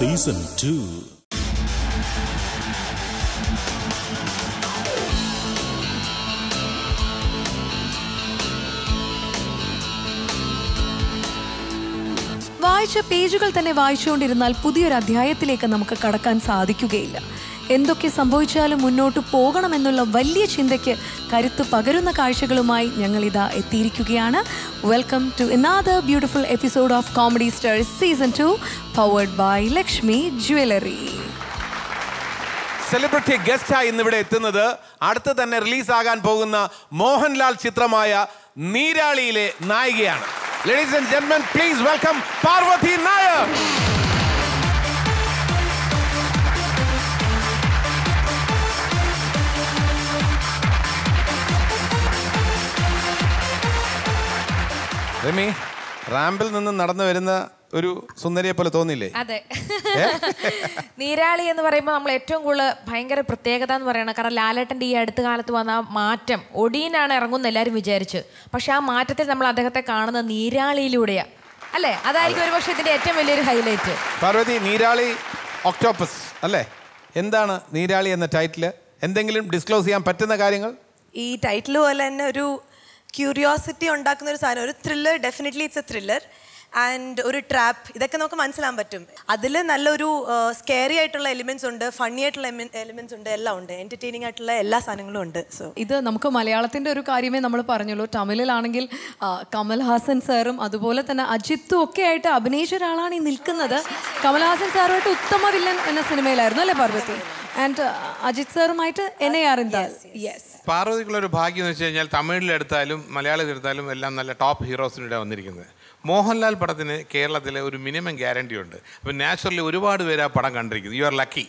Season two വായിച്ച പേജുകൾ തന്നെ വായിച്ചുകൊണ്ടിരുന്നാൽ പുതിയൊരു അധ്യായത്തിലേക്ക് നമുക്ക് കടക്കാൻ സാധിക്കുകയില്ല എന്തൊക്കെ സംഭവിച്ചാലും മുന്നോട്ട് പോകണമെന്നുള്ള വലിയ ചിന്തയ്ക്ക് കരുത്ത് പകരുന്ന കാഴ്ചകളുമായി ഞങ്ങൾ ഇതാ എത്തിയിരിക്കുകയാണ് welcome to another beautiful episode of comedy stars season two powered by Lakshmi jewellery celebrity ഗസ്റ്റായി ഇന്നിവിടെ എത്തുന്നത് അടുത്ത് തന്നെ റിലീസാകാൻ പോകുന്ന മോഹൻലാൽ ചിത്രമായ നീരാളിയിലെ നായികയാണ് ലേഡീസ് ആൻഡ് ജെന്മൻ പ്ലീസ് വെൽക്കം പാർവതി നായർ രമി റാമ്പിൽ നിന്ന് നടന്നു വരുന്ന ഒരു സുന്ദരിയെ പോലെ തോന്നില്ലേ അതെ നീരാളി എന്ന് പറയുമ്പോൾ നമ്മൾ ഏറ്റവും കൂടുതൽ ഭയങ്കര പ്രത്യേകത എന്ന് പറയണം കാരണം ലാലേട്ടൻ്റെ ഈ അടുത്ത കാലത്ത് വന്ന ആ മാറ്റം ഒടിയനാണ് ഇറങ്ങുന്ന എല്ലാവരും വിചാരിച്ചു പക്ഷെ ആ മാറ്റത്തിൽ നമ്മൾ അദ്ദേഹത്തെ കാണുന്ന നീരാളിയിലൂടെയാ അല്ലേ അതായിരിക്കും ഒരുപക്ഷെ ഇതിന്റെ ഏറ്റവും വലിയൊരു ഹൈലൈറ്റ് പാർവതി നീരാളി ഒക്ടോപ്പസ് അല്ലേ എന്താണ് നീരാളി എന്ന ടൈറ്റിൽ എന്തെങ്കിലും ഡിസ്ക്ലോസ് ചെയ്യാൻ പറ്റുന്ന കാര്യങ്ങൾ ഈ ടൈറ്റിൽ പോലെ തന്നെ ഒരു ക്യൂരിയോസിറ്റി ഉണ്ടാക്കുന്ന ഒരു സാധനം ഒരു thriller definitely it's a thriller and ഒരു ട്രാപ്പ് ഇതൊക്കെ നമുക്ക് മനസ്സിലാൻ പറ്റും അതിൽ നല്ലൊരു സ്കെയറി ആയിട്ടുള്ള എലിമെന്റ്സ് ഉണ്ട് ഫണ്ണി ആയിട്ടുള്ള എലിമെന്റ്സ് ഉണ്ട് എല്ലാം ഉണ്ട് എന്റർടൈനിങ് ആയിട്ടുള്ള എല്ലാ സാധനങ്ങളും ഉണ്ട് സോ ഇത് നമുക്ക് മലയാളത്തിന്റെ ഒരു കാര്യമേ നമ്മൾ പറഞ്ഞുള്ളൂ തമിഴിലാണെങ്കിൽ ആ, കമൽഹാസൻ സാറും അതുപോലെ തന്നെ അജിത്തും ഒക്കെ ആയിട്ട് അഭിനയിച്ച ഒരാളാണ് ഈ നിൽക്കുന്നത് കമൽഹാസൻ സാറുമായിട്ട് ഉത്തമ വില്ലൻ എന്ന സിനിമയിലായിരുന്നു അല്ലേ പാർവതി ആൻഡ് അജിത് സാറുമായിട്ട് എന്നെ അറിന്താൽ യെസ് പാർവതിക്കുള്ള ഒരു ഭാഗ്യം എന്ന് വെച്ച് കഴിഞ്ഞാൽ തമിഴിലെടുത്താലും മലയാളത്തിലെടുത്താലും എല്ലാം നല്ല ടോപ്പ് ഹീറോസിനിടെ വന്നിരിക്കുന്നത് മോഹൻലാൽ പടത്തിന് കേരളത്തിലെ ഒരു മിനിമം ഗ്യാരണ്ടി ഉണ്ട് അപ്പം നാച്ചുറലി ഒരുപാട് പേര് ആ പടം കണ്ടിരിക്കുന്നു യു ആർ ലക്കി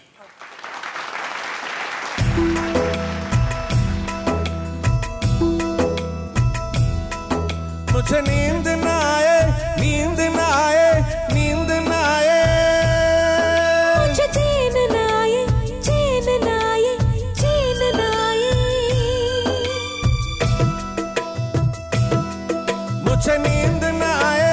मुझे नींद ना आए नींद ना आए नींद ना आए मुझे नींद ना आए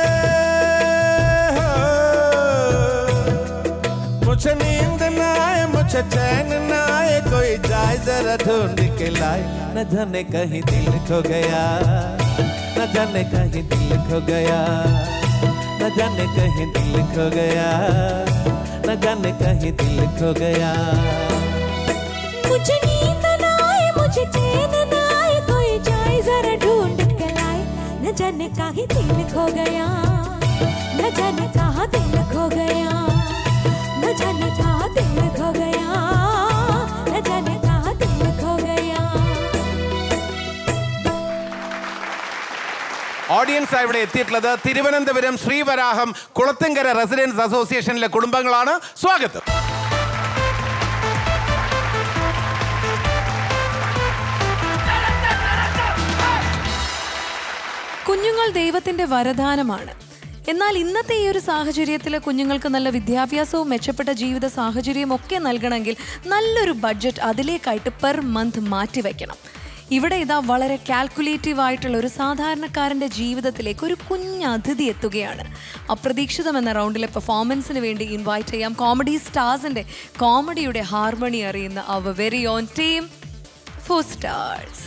मुझे नींद ना आए मुझे चैन ना आए कोई जाए जरा ढूंढ के लाए न जाने कहीं दिल खो गया न जाने कहीं दिल खो गया न जाने कहीं दिल खो गया न जाने कहीं दिल खो गया मुझे नींद ना आए मुझे चैन ना आए कोई जाए जरा ढूंढ के लाए न जाने कहीं दिल खो गया न जाने कहाँ दिल खो गया न जाने कहाँ दिल खो गया न जाने कहाँ दिल खो गया ഓഡിയൻസ് ഇവിടെ എത്തിയിട്ടുള്ളത് തിരുവനന്തപുരം ശ്രീവരാഹം കുളത്തുങ്കര റെസിഡൻസ് അസോസിയേഷനിലെ കുടുംബങ്ങളാണ് സ്വാഗതം കുഞ്ഞുങ്ങൾ ദൈവത്തിന്റെ വരദാനമാണ് എന്നാൽ ഇന്നത്തെ ഈ ഒരു സാഹചര്യത്തിൽ കുഞ്ഞുങ്ങൾക്ക് നല്ല വിദ്യാഭ്യാസവും മെച്ചപ്പെട്ട ജീവിത സാഹചര്യവും ഒക്കെ നൽകണമെങ്കിൽ നല്ലൊരു ബഡ്ജറ്റ് അതിലേക്കായിട്ട് പെർ മന്ത് മാറ്റിവെക്കണം ഇവിടെ ഇതാ വളരെ കാൽക്കുലേറ്റീവ് ആയിട്ടുള്ള ഒരു സാധാരണക്കാരൻ്റെ ജീവിതത്തിലേക്ക് ഒരു കുഞ്ഞ് അതിഥി എത്തുകയാണ് അപ്രതീക്ഷിതം എന്ന റൗണ്ടിലെ പെർഫോമൻസിന് വേണ്ടി ഇൻവൈറ്റ് ചെയ്യാം കോമഡി സ്റ്റാർസിൻ്റെ കോമഡിയുടെ ഹാർമണി അറിയുന്ന അവർ very on team four stars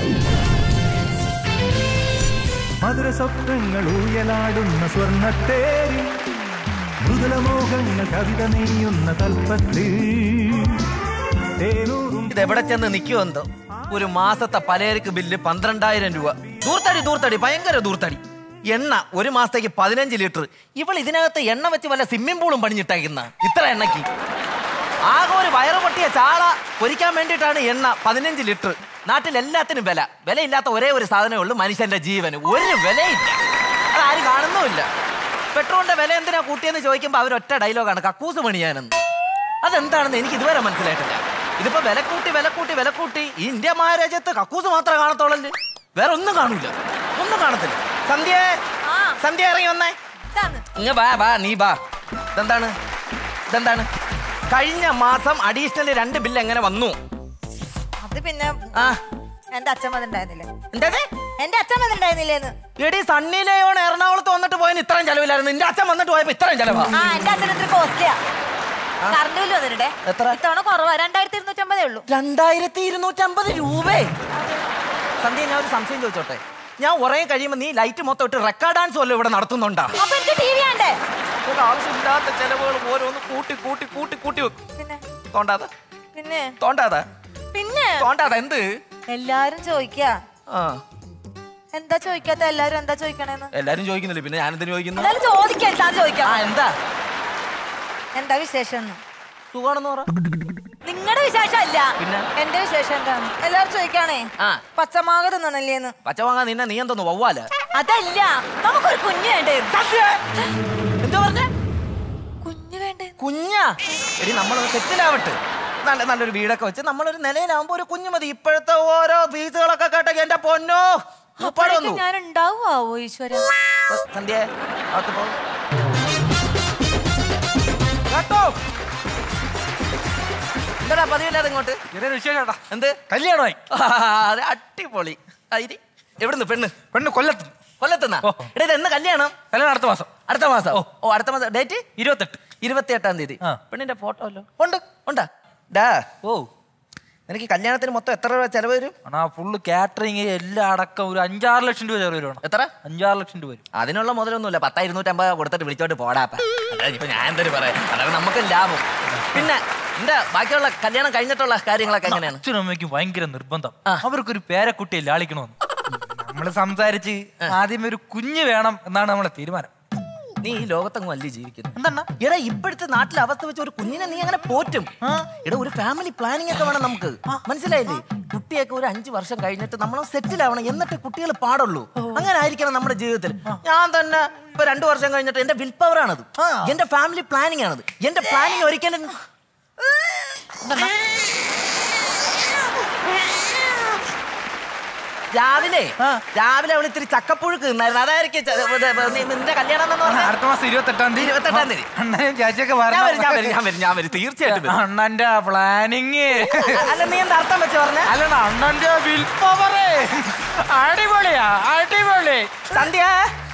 മധുര സ്വപ്നങ്ങൾ ഊയലാടുന്ന സ്വർണ്ണത്തേരി മൃദുലമോഹങ്ങൾ കവിത നെയ്യുന്ന കൽപ്പത്തിൽ തേനൂറും ഇത് എവിടെ ചെന്ന് നിൽക്കുമെന്തോ ഒരു മാസത്തെ പലചരക്ക് ബില്ല് പന്ത്രണ്ടായിരം രൂപ ദൂർത്തടി ദൂർത്തടി ഭയങ്കര ദൂർത്തടി എണ്ണ ഒരു മാസത്തേക്ക് പതിനഞ്ച് ലിറ്റർ ഇവൾ ഇതിനകത്ത് എണ്ണ വെച്ച് വല്ല സ്വിമ്മിംഗ് പൂളും പണിഞ്ഞിട്ടേക്കുന്ന ഇത്ര എണ്ണയ്ക്ക് ആകെ ഒരു വയറ് പൊട്ടിയ ചാള പൊരിക്കാൻ വേണ്ടിയിട്ടാണ് എണ്ണ പതിനഞ്ച് ലിറ്റർ നാട്ടിൽ എല്ലാത്തിനും വില വിലയില്ലാത്ത ഒരേ ഒരു സാധനമേ ഉള്ളൂ മനുഷ്യന്റെ ജീവന് ഒരു വിലയില്ല അത് ആരും കാണുന്നുമില്ല പെട്രോളിന്റെ വില എന്തിനാ കൂട്ടിയെന്ന് ചോദിക്കുമ്പോൾ അവർ ഒറ്റ ഡയലോഗാണ് കക്കൂസ് പണിയാനെന്ന് അതെന്താണെന്ന് എനിക്ക് ഇതുവരെ മനസ്സിലായിട്ടില്ല ഇതിപ്പോ വില കൂട്ടി വില കൂട്ടി വില കൂട്ടി ഈ ഇന്ത്യ മഹാരാജ്യത്ത് കക്കൂസ് മാത്രമേ കാണത്തോളല്ലേ വേറെ ഒന്നും കാണൂല ഒന്നും കാണത്തില്ല സന്ധ്യ സന്ധ്യ ഇറങ്ങി വന്നേ ഇങ്ങ വാ വാ നീ വാ ഇതെന്താണ് ഇതെന്താണ് കഴിഞ്ഞ മാസം അഡീഷണൽ രണ്ട് ബില്ല് എങ്ങനെ വന്നു അത് പിന്നെ ആ എന്റെ അച്ഛൻ വന്നിട്ടുണ്ടായിരുന്നില്ലേ എന്താ എന്റെ അച്ഛൻ വന്നിട്ടുണ്ടായിരുന്നില്ലേന്ന് എടി സണ്ണി ലേയോൺ എറണാകുളത്ത് വന്നിട്ട് പോയതിന് ഇത്രയും ചെലവില്ലായിരുന്നു നിന്റെ അച്ഛൻ വന്നിട്ട് പോയപ്പോ ഇത്രയും ചെലവാ ആ എന്റെ അച്ഛൻ ഇത്ര കോസ്റ്റ്ലിയാ കറണ്ട് ബില്ല് വന്നിട്ടുണ്ടേ എത്ര? ഇത്തവണ കുറവാ രണ്ടായിരത്തി ഇരുന്നൂറ്റമ്പതേ ഉള്ളൂ രണ്ടായിരത്തി ഇരുന്നൂറ്റമ്പത് രൂപേ സന്ധ്യ ഞാൻ ഒരു സംശയം ചോദിച്ചോട്ടെ ഞാൻ ഉറങ്ങി കഴിയുമ്പോ നീ ലൈറ്റ് മൊത്തം ഇട്ട് റെക്കോർഡ് ഡാൻസ് വല്ലതും ഇവിടെ നടത്തുന്നുണ്ടാ അപ്പൊ എനിക്ക് ടി വി ആണ്ടേ ഒരു ആവശ്യമില്ലാത്ത ചെലവുകൾ ഓരോന്ന് കൂട്ടി കൂട്ടി കൂട്ടി കൂട്ടി വെക്കും പിന്നെ തോണ്ടാതെ പിന്നെ തോണ്ടാതെ പിന്നെ തോണ്ടാതെ എന്ത് എല്ലാരും ചോദിക്ക ആ എന്താ ചോദിക്കാത്ത എല്ലാരും എന്താ ചോദിക്കണേന്ന് എല്ലാരും ചോദിക്കുന്നില്ലേ പിന്നെ ഞാനെന്തിനു ചോദിക്കുന്നു എല്ലാരും ചോദിക്കാൻ താൻ ചോദിക്കാം ആ എന്താ എന്താ വിശേഷം സുഖാണെന്ന് പറ നിങ്ങളുടെ വിശേഷം അല്ല പിന്നെ? എന്റെ വിശേഷം എന്താണ് എല്ലാരും ചോദിക്കാണേ ആ പച്ചമാക തിന്നണില്ലേന്ന് പച്ച വാങ്ങാൻ നിന്നെ നീ എന്തോന്നു വവ്വാല അതല്ല നമുക്കൊരു കുഞ്ഞ് വേണ്ടേ എന്താ പറഞ്ഞേ കുഞ്ഞ് വേണ്ടേ കുഞ്ഞാ എടി നമ്മളൊരു സെറ്റിലാവട്ടെ നല്ല നല്ലൊരു വീടൊക്കെ വെച്ച് നമ്മളൊരു നിലയിലാവുമ്പോ ഒരു കുഞ്ഞു മതി ഇപ്പോഴത്തെ ഓരോ ഫീസുകളൊക്കെ കേട്ടെ എന്റെ പൊന്നോ ഉപ്പാട് വന്നു ഞാൻ ഉണ്ടാവുമോ ഈശ്വര സന്ധ്യ അകത്ത് പോ. കേട്ടോ എന്താടാ പതിവില്ലാതെ ഇങ്ങോട്ട് വിശേഷാ എന്ത് കല്യാണമായി അത് അടിപൊളി ആയിരി എവിടുന്ന് പെണ്ണ് പെണ്ണ് കൊല്ലത്ത് കൊല്ലത്തുന്നാ എടാ ഇത് എന്ന് കല്യാണം കല്യാണം അടുത്ത മാസം അടുത്ത മാസം ഓ അടുത്ത മാസം ഡേറ്റ് ഇരുപത്തെട്ട് ഇരുപത്തി എട്ടാം തീയതി ആ. പെണ്ണിന്റെ ഫോട്ടോ അല്ലോ ഉണ്ട് ഉണ്ടാ ഡാ ഓ നിനക്ക് ഈ കല്യാണത്തിന് മൊത്തം എത്ര രൂപ ചെലവ് വരും ആ ഫുള്ള് കാറ്ററിങ് എല്ലാം അടക്കം ഒരു അഞ്ചാറ് ലക്ഷം രൂപ ചെലവ് വരും എത്ര അഞ്ചാറ് ലക്ഷം രൂപ വരും അതിനുള്ള മുതലൊന്നുമില്ല പത്താ ഇരുന്നൂറ്റമ്പത് കൊടുത്തിട്ട് വിളിച്ചോട്ട് പോടാപ്പ അതായത് ഇപ്പൊ ഞാൻ എന്തൊരു പറയാം അതാണ് നമുക്ക് ലാഭം പിന്നെ എന്റെ ബാക്കിയുള്ള കല്യാണം കഴിഞ്ഞിട്ടുള്ള കാര്യങ്ങളൊക്കെ എങ്ങനെയാണ് അച്ഛനും അമ്മയ്ക്കും ഭയങ്കര നിർബന്ധം അവർക്കൊരു പേരക്കുട്ടിയെ ലാളിക്കണമെന്ന് നമ്മൾ സംസാരിച്ച് ആദ്യമേ ഒരു കുഞ്ഞ് വേണം എന്നാണ് നമ്മളെ തീരുമാനം നീ ഈ ലോകത്തെങ്ങും അല്ലേ ജീവിക്കുന്നത് എന്താണ് എടാ ഇപ്പോഴത്തെ നാട്ടിലെ അവസ്ഥ വെച്ച് ഒരു കുഞ്ഞിനെ നീ അങ്ങനെ പോറ്റും എടാ ഒരു ഫാമിലി പ്ലാനിങ് ഒക്കെ വേണം നമുക്ക് മനസ്സിലായില്ലേ കുട്ടിയൊക്കെ ഒരു അഞ്ചു വർഷം കഴിഞ്ഞിട്ട് നമ്മൾ സെറ്റിൽ ആവണം എന്നിട്ട് കുട്ടികൾ പാടുള്ളൂ അങ്ങനെ ആയിരിക്കണം നമ്മുടെ ജീവിതത്തിൽ ഞാൻ തന്നെ ഇപ്പൊ രണ്ടു വർഷം കഴിഞ്ഞിട്ട് എന്റെ വിൽ പവർ ആണത് എന്റെ ഫാമിലി പ്ലാനിങ് ആണത് എന്റെ പ്ലാനിങ് ഒരിക്കലും രാവിലെ രാവിലെ അവൾ ഇത്തിരി ചക്കപ്പുഴുക്ക് തിന്നായിരുന്നു അതായിരിക്കും ച- ഇത് നി- നിന്റെ കല്യാണം എന്ന് പറഞ്ഞാ? അടുത്ത മാസം ഇരുപത്തെട്ടാം തീയതി ഇരുപത്തെട്ടാം തീയതി അണ്ണനും ചാച്ചിയൊക്കെ ഞാൻ വരും, ഞാൻ വരും, ഞാൻ വരും, ഞാൻ വരും, തീർച്ചയായിട്ടും വരും. അണ്ണന്റെ പ്ലാനിങ് അല്ല നീ എന്താ അർത്ഥം വെച്ച് പറഞ്ഞ അല്ലടാ അണ്ണന്റെ വിൽ പവറേ അടിപൊളിയാ അടിപൊളി സന്ധ്യ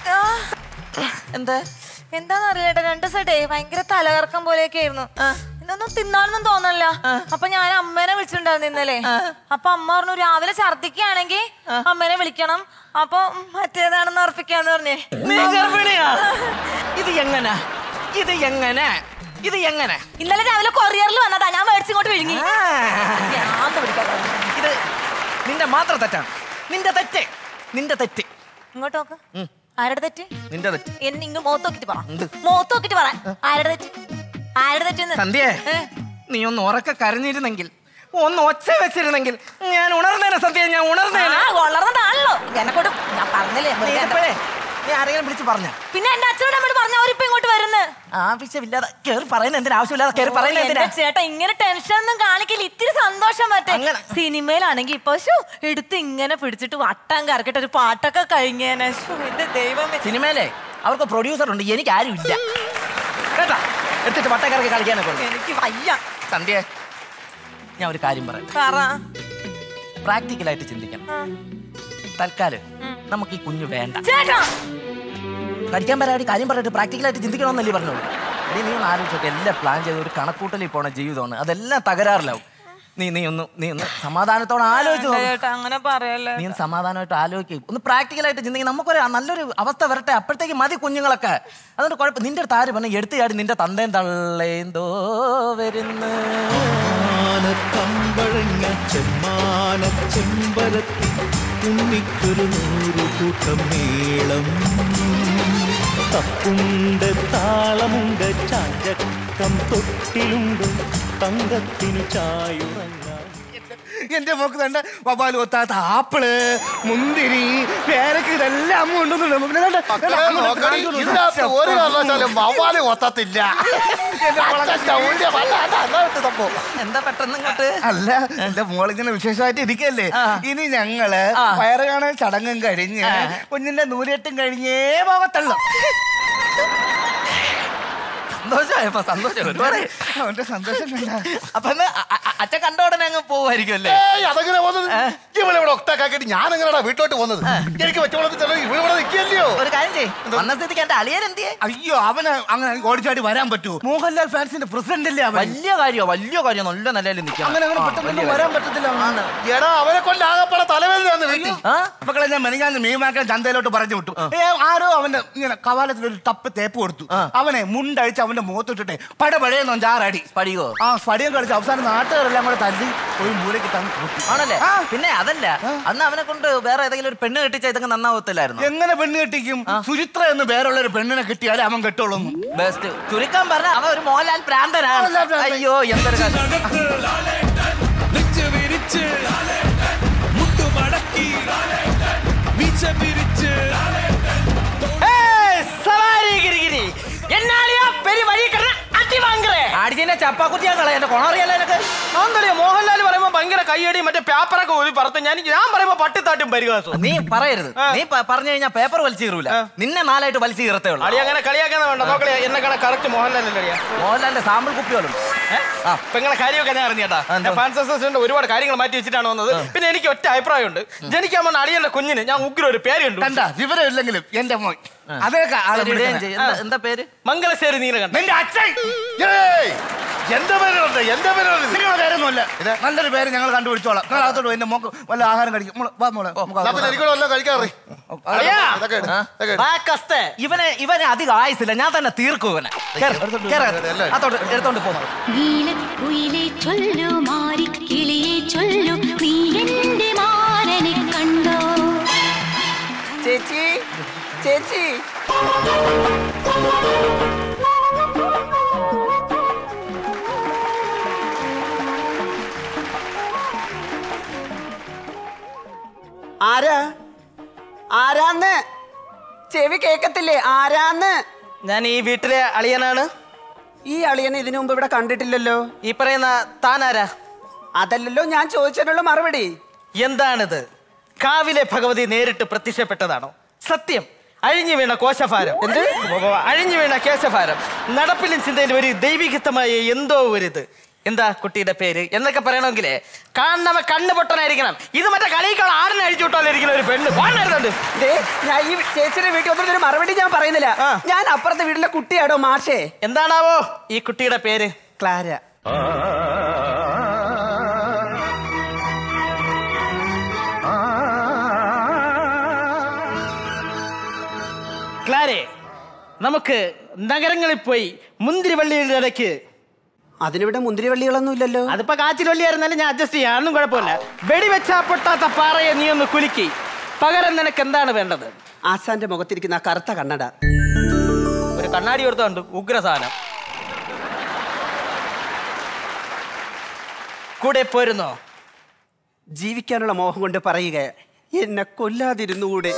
എന്താ എന്താന്നറിയില്ല രണ്ട് സൈഡേ ഭയങ്കര തലകറക്കം പോലെയൊക്കെ ആയിരുന്നു ഇതൊന്നും തിന്നാനൊന്നും തോന്നല്ല അപ്പൊ ഞാൻ അമ്മേനെ വിളിച്ചിട്ടുണ്ടായിരുന്നു ഇന്നലെ അപ്പൊ അമ്മ പറഞ്ഞു രാവിലെ ഛർദിക്കുകയാണെങ്കിൽ അമ്മേനെ വിളിക്കണം അപ്പൊ മറ്റേതാണെന്ന് ഉറപ്പിക്കാന്ന് പറഞ്ഞേ നീ ഗർഭിണിയാ ഇത് എങ്ങനെ ഇത് എങ്ങനെ ഇത് എങ്ങനെ ഇന്നലെ രാവിലെ കൊറിയറിൽ വന്നതാ ഞാൻ മേടിച്ചിങ്ങോട്ട് വിഴുങ്ങി ആ. ഭ്രാന്ത് പിടിക്കാൻ തുടങ്ങി. ഇത് നിന്റെ മാത്രം തെറ്റാണ് നിന്റെ തെറ്റ് നിന്റെ തെറ്റ് ഇങ്ങോട്ട് നോക്ക് ആരുടെ തെറ്റ് നിന്റെ തെറ്റ് എന്നെ ഇങ്ങ് മുഖത്ത് നോക്കിട്ട് പറ മുഖത്ത് നോക്കിട്ട് പറ ആരുടെ തെറ്റ് ആരുടെ തെറ്റെന്ന് സന്ധ്യേ ഏ? നീ ഒന്ന് ഉറക്കെ കരഞ്ഞിരുന്നെങ്കിൽ ഒന്ന് ഒച്ച വെച്ചിരുന്നെങ്കിൽ ഞാൻ ഉണർന്നേനെ സന്ധ്യ ഞാൻ ഉണർന്നേനെ ആ വളർന്നതാണല്ലോ എന്നെ കൊണ്ട് ഞാൻ പറഞ്ഞില്ലേ നീ വെറുതെ ഇതിപ്പോഴേ നീ ആരെങ്കിലും വിളിച്ച് പറഞ്ഞ പിന്നെ എന്റെ അച്ഛനോട് അമ്മയോട് പറഞ്ഞ അവരിപ്പൊ ഇങ്ങോട്ട് വരുന്നു ആവശ്യമില്ലാതെ കേറി പറയുന്ന എന്തിനാ ആവശ്യമില്ലാതെ കേറി പറയുന്ന എന്തിനാ എന്റെ ചേട്ടാ ഇങ്ങനെ ടെൻഷൻ ഒന്നും കാണിക്കില്ല ഇത്തിരി സന്തോഷം പറ്റേ അങ്ങനെ. സിനിമയിലാണെങ്കിൽ ഇപ്പൊ ശോ, എടുത്ത് ഇങ്ങനെ പിടിച്ചിട്ട് വട്ടം കറക്കിട്ട് ഒരു പാട്ടൊക്കെ കഴിഞ്ഞേനെ ശോ, എന്റെ ദൈവമേ സിനിമയിലെ അവർക്ക് പ്രൊഡ്യൂസർ ഉണ്ട് എനിക്ക് ആരും ഇല്ല കേട്ടാ എടുത്തിട്ട് വട്ടക്കറക്കി കളിക്കാനൊക്കെ ഉള്ളു. എനിക്ക് വയ്യ സന്ധ്യ ഞാൻ ഒരു കാര്യം പറയാം പറ പ്രാക്ടിക്കലായിട്ട് ചിന്തിക്കണം തൽക്കാലം നമുക്ക് ഈ കുഞ്ഞു വേണ്ട ചേട്ടാ പഠിക്കാൻ പരാതി കാര്യം പറഞ്ഞിട്ട് പ്രാക്ടിക്കലായിട്ട് ചിന്തിക്കണമെന്നല്ലേ പറഞ്ഞോളൂ എടീ നീ ഒന്ന് ആലോചിച്ചോട്ടെ എല്ലാം പ്ലാൻ ചെയ്ത് ഒരു കണക്കൂട്ടലിൽ പോണ ജീവിതമാണ് അതെല്ലാം തകരാറിലാവും നീ നീ ഒന്ന് നീ ഒന്ന് സമാധാനത്തോടെ ആലോചിച്ച് നോക്ക്. ചേട്ടാ അങ്ങനെ പറയല്ലേ നീ ഒന്ന് സമാധാനമായിട്ട് ആലോചിക്കും ഒന്ന് പ്രാക്ടിക്കലായിട്ട് ചിന്തിക്കും നമുക്കൊരു നല്ലൊരു അവസ്ഥ വരട്ടെ അപ്പോഴത്തേക്ക് മതി കുഞ്ഞുങ്ങളൊക്കെ അതുകൊണ്ട് കുഴപ്പം നിന്റെ അടുത്ത് ആര് പറഞ്ഞു എടുത്തു ചാടി നിന്റെ തന്തയും തള്ളേന്തോ വരുന്നു കമ്പഴങ്ങ ചെമ്മാന ചെമ്പരത്തി ഉണ്ണിക്കൊരു നൂറു കൂട്ടം മേളം തപ്പുണ്ട് താളമുണ്ട് ചാഞ്ചക്കം തൊട്ടിലുണ്ട് തങ്കത്തിനു ചായുറങ്ങാൻ എന്റെ മോക്ക് തണ്ട വവാല് കൊത്താത്ത ആപ്പിള് മുന്തിരി പേരക്ക് ഇതെല്ലാം അമ്മ കൊണ്ടുവന്നിട്ടുണ്ട്. പിന്നെ ദാണ്ട, ദാണ്ട, അമ്മ കൊണ്ട് കാണിച്ചു കൊടുത്തു. ഇതിനകത്ത് ഒരു കാരണവശാലും വവ്വാല് കൊത്തത്തില്ല അച്ഛന്റെ ഉള്ളിയ വല്ല അതാ, അതാ ഇട്ട് സംഭവം. എന്താ പെട്ടെന്ന് ഇങ്ങോട്ട് അല്ല എന്റെ മോളിങ്ങനെ വിശേഷമായിട്ട് ഇരിക്കല്ലേ ഇനി ഞങ്ങള് വയറ് കാണാൻ ചടങ്ങും കഴിഞ്ഞ് കുഞ്ഞിന്റെ നൂലെട്ടും കഴിഞ്ഞേ പോകത്തുള്ളൂ സന്തോഷമായപ്പോ സന്തോഷം ഒരുപാട് അവന്റെ സന്തോഷം കണ്ട അപ്പൊ എന്നാ അ- അ- അച്ഛൻ കണ്ട ഉടനെ അങ്ങ് പോവായിരിക്കും അല്ലേ ഏയ് അതെങ്ങനെ പോകുന്നത് ഇവിടെ ഇവിടെ ഒക്താക്കാക്കിട്ട് ഞാൻ എങ്ങനെയാ വീട്ടിലോട്ട് പോകുന്നത് എനിക്ക് വെച്ചോളത്ത് ചെറിയ ഇവിടെ ഇവിടെ നിൽക്കില്ലയോ ഒരു കാര്യം ചെയ്യ് വന്ന സ്ഥിതിക്ക് എന്റെ അളിയൻ എന്തിയെ അയ്യോ അവന് അങ്ങനെ ഓടിച്ചാടി വരാൻ പറ്റുമോ മോഹൻലാൽ ഫാൻസിന്റെ പ്രസിഡന്റ് അല്ലേ അവൻ വലിയ കാര്യോ വലിയ കാര്യോ നല്ല നിലയിൽ നിൽക്കാം അങ്ങനെ അങ്ങനെ പെട്ടെന്ന് വരാൻ പറ്റത്തില്ല അവന്. എടാ അവനെ കൊണ്ട് ആകപ്പാടെ തലവേദന വന്ന് വീട്ടിൽ മക്കളെ ഞാൻ മെനഞ്ഞാന്ന് മീമാക്കാൻ ചന്തയിലോട്ട് പറഞ്ഞു വിട്ടു ഏ ആരോ അവന്റെ ഇങ്ങനെ കവാലത്തിൽ ഒരു ടപ്പ് തേപ്പ് കൊടുത്തു അവനെ മുണ്ടഴിച്ച് അവന്റെ മുഖത്തിട്ടിട്ടെ പടപഴയെന്നോ ജാറടി പഠിക്കോ ആ സ്പടിയം കളിച്ച് അവസാനം നാട്ടുകാരെല്ലാം കൂടെ തല്ലി ഒരു മൂലയ്ക്ക് തങ്ങി കൂട്ടി ആണല്ലേ പിന്നെ അതല്ല അന്ന് അവനെ കൊണ്ട് വേറെ ഏതെങ്കിലും ഒരു പെണ്ണ് കെട്ടിച്ച ഇതൊക്കെ നന്നാവത്തില്ലായിരുന്നു എങ്ങനെ പെണ്ണ് കെട്ടിക്കും സുചിത്ര എന്ന് പേരുള്ള ഒരു പെണ്ണിനെ കിട്ടിയാലേ അവൻ കെട്ടുള്ളൂ ബെസ്റ്റ് ചുരുക്കം പറഞ്ഞ അവൻ ഒരു മോഹൻലാൽ പ്രാന്തനാണ് മോഹൻലാൽ ഭ്രാന്തൻ. അയ്യോ എന്തൊരു കാര്യം അടിച്ചിന്റെ ചപ്പാക്കുത്തിയാ കളയാ എന്റെ കൊണറിയല്ല എനിക്ക് ആന്തളിയ മോഹൻലാൽ പറയുമ്പോ ഭയങ്കര കയ്യടി മറ്റേ പേപ്പറൊക്കെ ഊരി പറത്ത് ഞാൻ ഞാൻ പറയുമ്പോ പട്ടിത്താട്ടും പരിഹാസം നീ പറയരുത് നീ പ- പറഞ്ഞു കഴിഞ്ഞാൽ പേപ്പർ വലിച്ചു കീറൂല നിന്നെ നാലായിട്ട് വലിച്ചു കീറത്തേ ഉള്ളൂ അളി അങ്ങനെ കളിയാക്കാൻ വേണ്ട നോക്കളെ എന്നെ കാണാൻ കറക്റ്റ് മോഹൻലാൽ അല്ലേ മോഹൻലാലിന്റെ സാമ്പിൾ കുപ്പിയോളും ഇപ്പൊ ഇങ്ങനെ കാര്യമൊക്കെ ഞാൻ അറിഞ്ഞേട്ടാ ഞാൻ ഫാൻസ് അസോസിയേഷന്റെ ഒരുപാട് കാര്യങ്ങൾ മാറ്റി വെച്ചിട്ടാണ് വന്നത് പിന്നെ എനിക്ക് ഒറ്റ അഭിപ്രായമുണ്ട് ജനിക്കാൻ വന്ന അളിയന്റെ കുഞ്ഞിന് ഞാൻ ഉഗ്ര ഒരു പേര് കണ്ടു കണ്ട വിവരം ഇല്ലെങ്കിലും എന്റെ മോൻ അതൊക്കെ ആളെ ശരി, ഇടുകയും വിളിക്കണേ. ചെയ്യും. എന്താ- എന്താ പേര് മംഗലശ്ശേരി നീലകണ്ഠൻ നിന്റെ അച്ഛൻ ഏയ് എന്റെ പേരുണ്ട് എന്റെ പേരുണ്ട് നിങ്ങളുടെ പേരൊന്നുമല്ല നല്ലൊരു പേര് ഞങ്ങൾ കണ്ടുപിടിച്ചോളാം നിങ്ങൾ അകത്തോട്ട് എന്റെ മോക്ക് വല്ല ആഹാരം കഴിക്കും മോളെ, വാ മോളെ നമുക്ക് എന്നാ പിന്നെ എനിക്കൂടെ വല്ലതും കഴിക്കാറി അളിയാ. ഇതൊക്കെ ഇട്, ഇതൊക്കെ ഇട്. വാ, കസ്തേ. ഇവനെ ഇവനെ അധികം ആയുസില്ല ഞാൻ തന്നെ തീർക്കും ഇവനെ കേറ്, കേറ്. അതോട്ട് എടുത്തോണ്ട് പോകുന്നു നീലക്കുയിലെ ചൊല്ലു മാറിക്കിളിയെ ചൊല്ലു നീ എന്റെ മാരനെ കണ്ടോ ചേച്ചി ചേച്ചി ആരാ ആരാന്ന് ചെവി കേക്കത്തില്ലേ ആരാന്ന് ഞാൻ ഈ വീട്ടിലെ അളിയനാണ് ഈ അളിയനെ ഇതിനു മുമ്പ് ഇവിടെ കണ്ടിട്ടില്ലല്ലോ ഈ പറയുന്ന താനാരാ അതല്ലല്ലോ ഞാൻ ചോദിച്ചതിനുള്ള മറുപടി എന്താണിത് കാവിലെ ഭഗവതി നേരിട്ട് പ്രത്യക്ഷപ്പെട്ടതാണോ സത്യം അഴിഞ്ഞു വീണ കോശഭാരം എന്ത് അഴിഞ്ഞു വീണ കേശഭാരം നടപ്പിലും ചിന്തയിലും ഒരു ദൈവികത്വമായ എന്തോ ഒരിത് എന്താ കുട്ടിയുടെ പേര് എന്നൊക്കെ പറയണമെങ്കിലേ കാണുന്നവ കണ്ണ് പൊട്ടനായിരിക്കണം ഇത് മറ്റേ കളിക്കാൾ ആടിനെ അഴിച്ചു വിട്ടാലിരിക്കുന്ന ഒരു പെണ്ണ് പാടുന്നുണ്ട് ദേ, ഞാൻ ഈ ചേച്ചിയുടെ വീട്ടിൽ ഒന്നും ഒരു മറുപടി ഞാൻ പറയുന്നില്ല ഞാൻ അപ്പുറത്തെ വീട്ടിലെ കുട്ടിയാടോ മാഷേ എന്താണാവോ ഈ കുട്ടിയുടെ പേര് ക്ലാര ക്ലാരെ നമുക്ക് നഗരങ്ങളിൽ പോയി മുന്തിരിവള്ളിയുടെ ഇടയ്ക്ക് അതിനിവിടെ മുന്തിരിവള്ളികളൊന്നും ഇല്ലല്ലോ അതിപ്പോ കാച്ചിൽ വള്ളിയായിരുന്നാലും ഞാൻ അഡ്ജസ്റ്റ് ചെയ്യാം അതൊന്നും കുഴപ്പമില്ല വെടിവെച്ചാ പൊട്ടാത്ത പാറയെ നീ ഒന്ന് കുലുക്കി പകരം നിനക്ക് എന്താണ് വേണ്ടത് ആശാന്റെ മുഖത്തിരിക്കുന്ന ആ കറുത്ത കണ്ണട ഒരു കണ്ണാടി കൊടുത്തുണ്ട് ഉഗ്ര സാധനം കൂടെ പോരുന്നോ ജീവിക്കാനുള്ള മോഹം കൊണ്ട് പറയുക എന്നെ കൊല്ലാതിരുന്നുകൂടെ